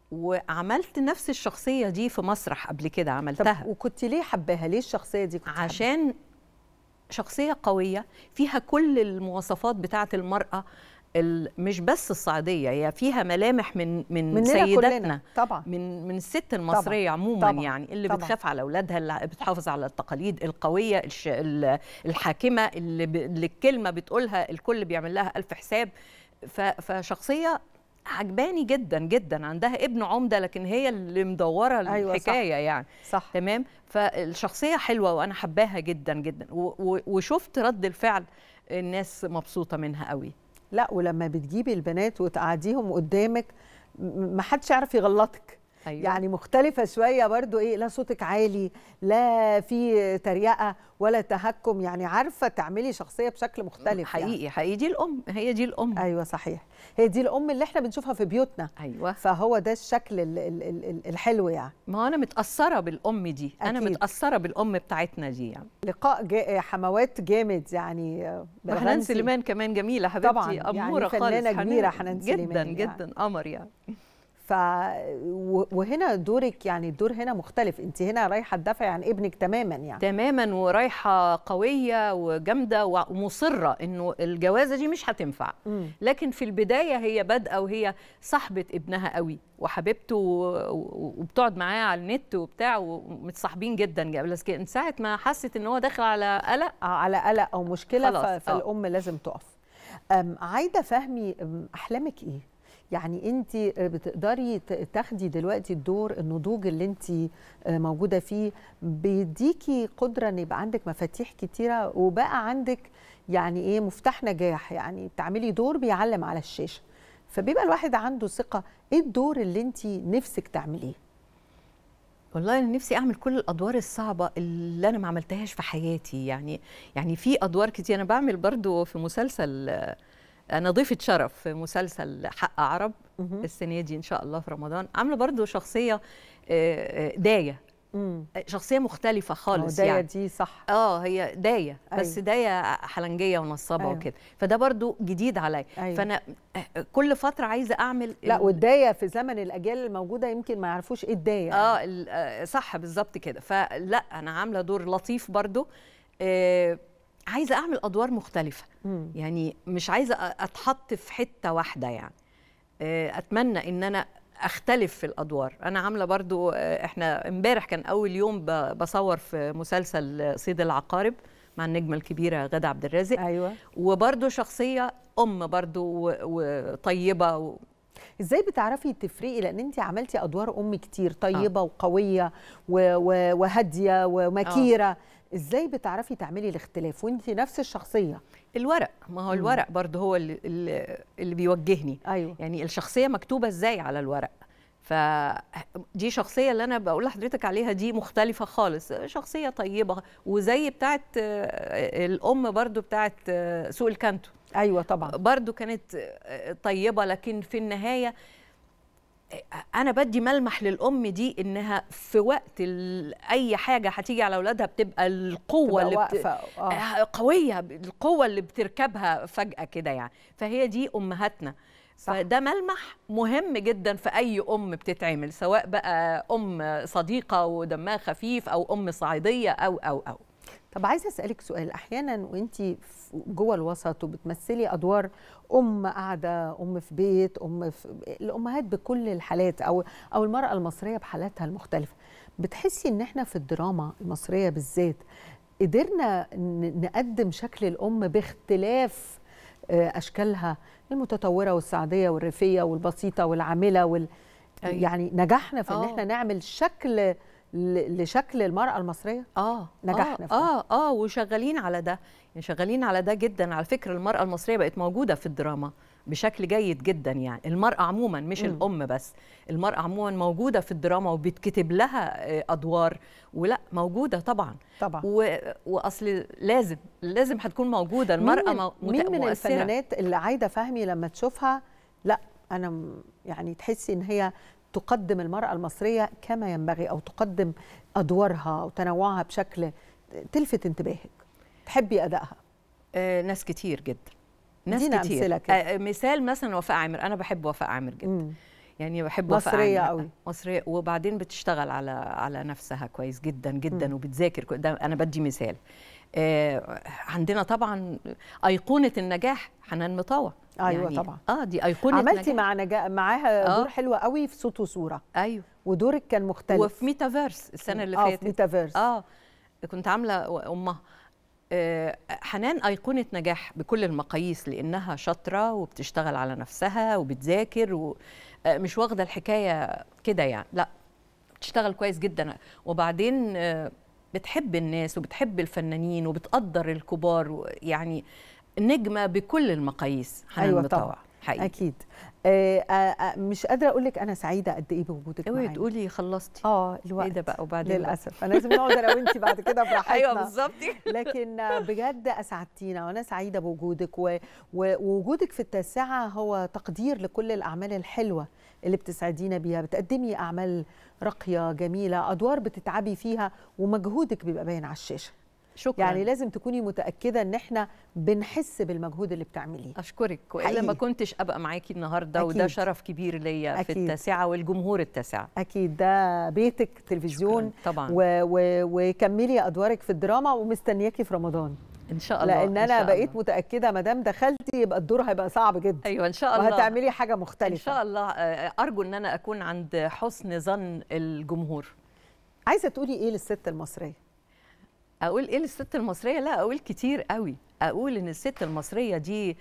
وعملت نفس الشخصيه دي في مسرح قبل كده عملتها طب وكنت ليه حباها ليه الشخصية دي كنت عشان شخصيه قويه فيها كل المواصفات بتاعه المراه ال- مش بس الصعيديه هي فيها ملامح من من مننا سيداتنا كلنا طبعا من من الست المصريه عموما طبعاً. يعني اللي طبعاً. بتخاف على اولادها اللي بتحافظ على التقاليد القويه الش... ال- الحاكمه اللي, ب... اللي الكلمه بتقولها الكل بيعمل لها الف حساب ف... فشخصيه عجباني جدا جدا عندها ابن عمده لكن هي اللي مدوره أيوة، صح. الحكايه يعني صح تمام فالشخصيه حلوه وانا حباها جدا جدا و... و... وشفت رد الفعل الناس مبسوطه منها قوي لا ولما بتجيبي البنات وتقعديهم قدامك م- ما حدش يعرف يغلطك أيوة. يعني مختلفة شوية برضو ايه لا صوتك عالي لا في تريقة ولا تهكم يعني عارفة تعملي شخصية بشكل مختلف حقيقي يعني. حقيقي دي الام هي دي الام ايوه صحيح هي دي الام اللي احنا بنشوفها في بيوتنا ايوه فهو ده الشكل ال ال ال ال الحلو يعني ما هو انا متاثره بالام دي انا أكيد. متاثره بالام بتاعتنا دي يعني لقاء جا حموات جامد يعني وحنان سليمان كمان جميله حبيبتي طبعاً، يعني اموره خالص فنانة حنان كبيرة حنان جدا سليمان يعني. جدا قمر يعني ف و- وهنا دورك يعني الدور هنا مختلف انت هنا رايحه تدافعي عن ابنك تماما يعني تماما ورايحه قويه وجامده ومصره انه الجوازه دي مش هتنفع مم. لكن في البدايه هي بادئه وهي صاحبه ابنها قوي وحبيبته و- و- وبتقعد معاه على النت وبتاع ومتصاحبين جدا بس من ساعه ما حست ان هو داخل على قلق آه، على قلق او مشكله خلاص، ف- آه. فالام لازم تقف أم، عايده فهمي أم، احلامك ايه يعني انت بتقدري ت- تاخدي دلوقتي الدور النضوج اللي انت موجوده فيه بيديكي قدره ان يبقى عندك مفاتيح كتيره وبقى عندك يعني ايه مفتاح نجاح يعني بتعملي دور بيعلم على الشاشه فبيبقى الواحد عنده ثقه ايه الدور اللي انت نفسك تعمليه والله انا نفسي اعمل كل الادوار الصعبه اللي انا ما عملتهاش في حياتي يعني يعني في ادوار كتير انا بعمل برضو في مسلسل آه، انا ضيفه شرف في مسلسل حق عرب مهم. السنه دي ان شاء الله في رمضان عامله برضو شخصيه آه، آه، دايه امم شخصيه مختلفه خالص يعني يعني دي صح اه هي دايه بس أيوة. دايه حلنجيه ونصابه أيوة. وكده فده برضو جديد عليا أيوة. فانا آه، كل فتره عايزه اعمل لا ال- والدايه في زمن الاجيال الموجوده يمكن ما يعرفوش ايه الدايه اه ال- آه، صح بالظبط كده فلا انا عامله دور لطيف برضو آه عايزه اعمل ادوار مختلفه مم. يعني مش عايزه أ- اتحط في حته واحده يعني آه، اتمنى ان انا اختلف في الادوار انا عامله برضو آه، احنا امبارح كان اول يوم ب- بصور في مسلسل صيد العقارب مع النجمه الكبيره غاده عبد الرازق ايوه وبرضو شخصيه ام برضو و- وطيبه و... ازاي بتعرفي تفرقي لان انت عملتي ادوار ام كتير طيبه آه. وقويه و... و... وهاديه ومكيره ازاي بتعرفي تعملي الاختلاف وانت نفس الشخصيه الورق ما هو مم. الورق برضو هو اللي, اللي, اللي بيوجهني ايوه يعني الشخصيه مكتوبه ازاي على الورق فدي شخصيه اللي انا بقول لحضرتك عليها دي مختلفه خالص شخصيه طيبه وزي بتاعت آه، الام برضو بتاعت آه، سوق الكانتو ايوه طبعا برضو كانت آه، طيبه لكن في النهايه انا بدي ملمح للام دي انها في وقت ال- اي حاجه هتيجي على اولادها بتبقى القوه تبقى اللي بت... واقفة، آه. آه، قويه القوه اللي بتركبها فجاه كده يعني فهي دي امهاتنا صح. فده ملمح مهم جدا في اي ام بتتعمل سواء بقى ام صديقه ودمها خفيف او ام صعيديه او او او طب عايزه اسالك سؤال احيانا وانت جوه الوسط وبتمثلي ادوار ام قاعده ام في بيت ام في الامهات بكل الحالات او او المراه المصريه بحالاتها المختلفه بتحسي ان احنا في الدراما المصريه بالذات قدرنا ن- نقدم شكل الام باختلاف آه، اشكالها المتطوره والسعديه والريفيه والبسيطه والعامله وال أيوة. يعني نجحنا في ان آه. احنا نعمل شكل ل- لشكل المراه المصريه اه نجحنا في ده. اه اه اه وشغالين على ده يعني شغالين على ده جدا على فكره المراه المصريه بقت موجوده في الدراما بشكل جيد جدا يعني المراه عموما مش مم. الام بس المراه عموما موجوده في الدراما وبتكتب لها آه، ادوار ولا موجوده طبعا طبعا و... واصل لازم لازم هتكون موجوده المراه مين من, مو- مت- مين من مؤثرة. الفنانات اللي عايده فهمي لما تشوفها لا انا م- يعني تحسي ان هي تقدم المراه المصريه كما ينبغي او تقدم ادوارها او تنوعها بشكل تلفت انتباهك تحبي ادائها آه ناس كتير جدا ناس ادينا كتير أمثلة كده. آه مثال مثلا وفاء عامر انا بحب وفاء عامر جدا مم. يعني بحب وفاء مصرية عامر. قوي. مصريه وبعدين بتشتغل على على نفسها كويس جدا جدا مم. وبتذاكر كو- ده انا بدي مثال آه عندنا طبعا ايقونه النجاح حنان مطاوع أيوة يعني طبعا. اه دي ايقونه عملتي نجاح. مع نجا... معاها آه. دور حلو قوي في صوت وصوره ايوه ودورك كان مختلف وفي ميتافيرس السنه اللي اه فاتت في ميتافيرس اه كنت عامله امها آه، حنان أيقونة نجاح بكل المقاييس لأنها شاطرة وبتشتغل على نفسها وبتذاكر ومش واخدة الحكاية كده يعني لا بتشتغل كويس جدا وبعدين آه، بتحب الناس وبتحب الفنانين وبتقدر الكبار يعني نجمة بكل المقاييس حنان أيوة مطاوع طبعا. حقيقي اكيد آه آه آه مش قادره اقول لك انا سعيده قد ايه بوجودك اوعي معانا تقولي خلصتي اه الوقت ايه ده بقى وبعدين بقى؟ للاسف انا لازم نقعد انا وانت بعد كده براحتنا ايوه بالظبط لكن بجد اسعدتينا وانا سعيده بوجودك و... و- ووجودك في التاسعه هو تقدير لكل الاعمال الحلوه اللي بتسعدينا بيها بتقدمي اعمال راقيه جميله ادوار بتتعبي فيها ومجهودك بيبقى باين على الشاشه شكرا يعني لازم تكوني متاكده ان احنا بنحس بالمجهود اللي بتعمليه اشكرك والا حقيقي. ما كنتش ابقى معاكي النهارده وده أكيد. شرف كبير ليا في أكيد. التاسعه والجمهور التاسعه اكيد ده بيتك تلفزيون شكراً. طبعا و... و... وكملي ادوارك في الدراما ومستنياكي في رمضان ان شاء الله لان إن انا شاء بقيت الله. متاكده ما دام دخلتي يبقى الدور هيبقى صعب جدا ايوه ان شاء الله وهتعملي حاجه ان مختلفه شاء الله آه، ارجو ان انا اكون عند حسن ظن الجمهور عايزه تقولي ايه للست المصريه اقول ايه للست المصريه لا اقول كتير قوي اقول ان الست المصريه دي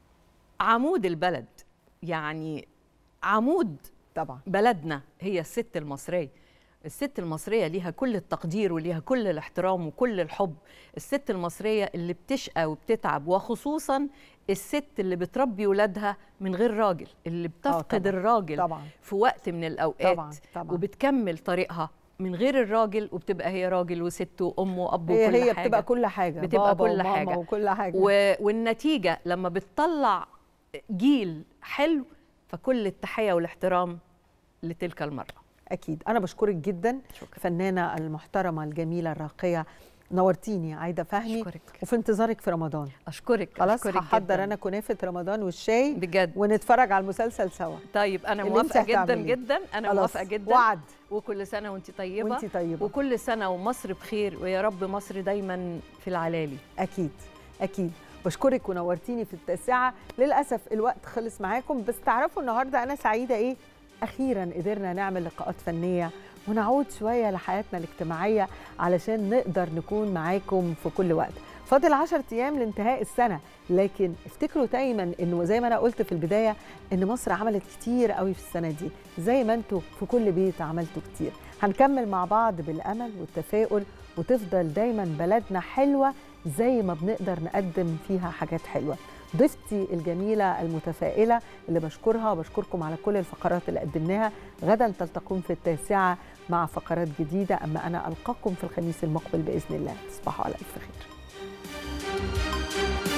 عمود البلد يعني عمود طبعا بلدنا هي الست المصريه الست المصرية ليها كل التقدير وليها كل الاحترام وكل الحب الست المصرية اللي بتشقى وبتتعب وخصوصا الست اللي بتربي ولادها من غير راجل اللي بتفقد طبعاً. الراجل طبعا في وقت من الأوقات طبعا طبعا وبتكمل طريقها من غير الراجل وبتبقى هي راجل وست وام واب هي وكل هي حاجه بتبقى كل حاجه بتبقى بابا كل وماما حاجة. وكل حاجه و... والنتيجه لما بتطلع جيل حلو فكل التحيه والاحترام لتلك المراه اكيد انا بشكرك جدا شكرا الفنانه المحترمه الجميله الراقيه نورتيني عايده فهمي اشكرك وفي انتظارك في رمضان اشكرك خلاص أشكرك هحضر جداً. انا كنافه رمضان والشاي بجد ونتفرج على المسلسل سوا طيب انا اللي موافقه انت جدا هتعمليه. جدا انا خلاص، موافقه جدا وعد وكل سنه وانت طيبه وانت طيبه وكل سنه ومصر بخير ويا رب مصر دايما في العلالي اكيد اكيد بشكرك ونورتيني في التاسعه للاسف الوقت خلص معاكم بس تعرفوا النهارده انا سعيده ايه اخيرا قدرنا نعمل لقاءات فنيه ونعود شويه لحياتنا الاجتماعيه علشان نقدر نكون معاكم في كل وقت فاضل 10 ايام لانتهاء السنه لكن افتكروا دايما انه زي ما انا قلت في البدايه ان مصر عملت كتير قوي في السنه دي زي ما انتوا في كل بيت عملتوا كتير هنكمل مع بعض بالامل والتفاؤل وتفضل دايما بلدنا حلوه زي ما بنقدر نقدم فيها حاجات حلوه ضيفتي الجميلة المتفائلة اللي بشكرها وبشكركم على كل الفقرات اللي قدمناها غدا تلتقون في التاسعة مع فقرات جديدة أما أنا ألقاكم في الخميس المقبل بإذن الله تصبحوا على ألف خير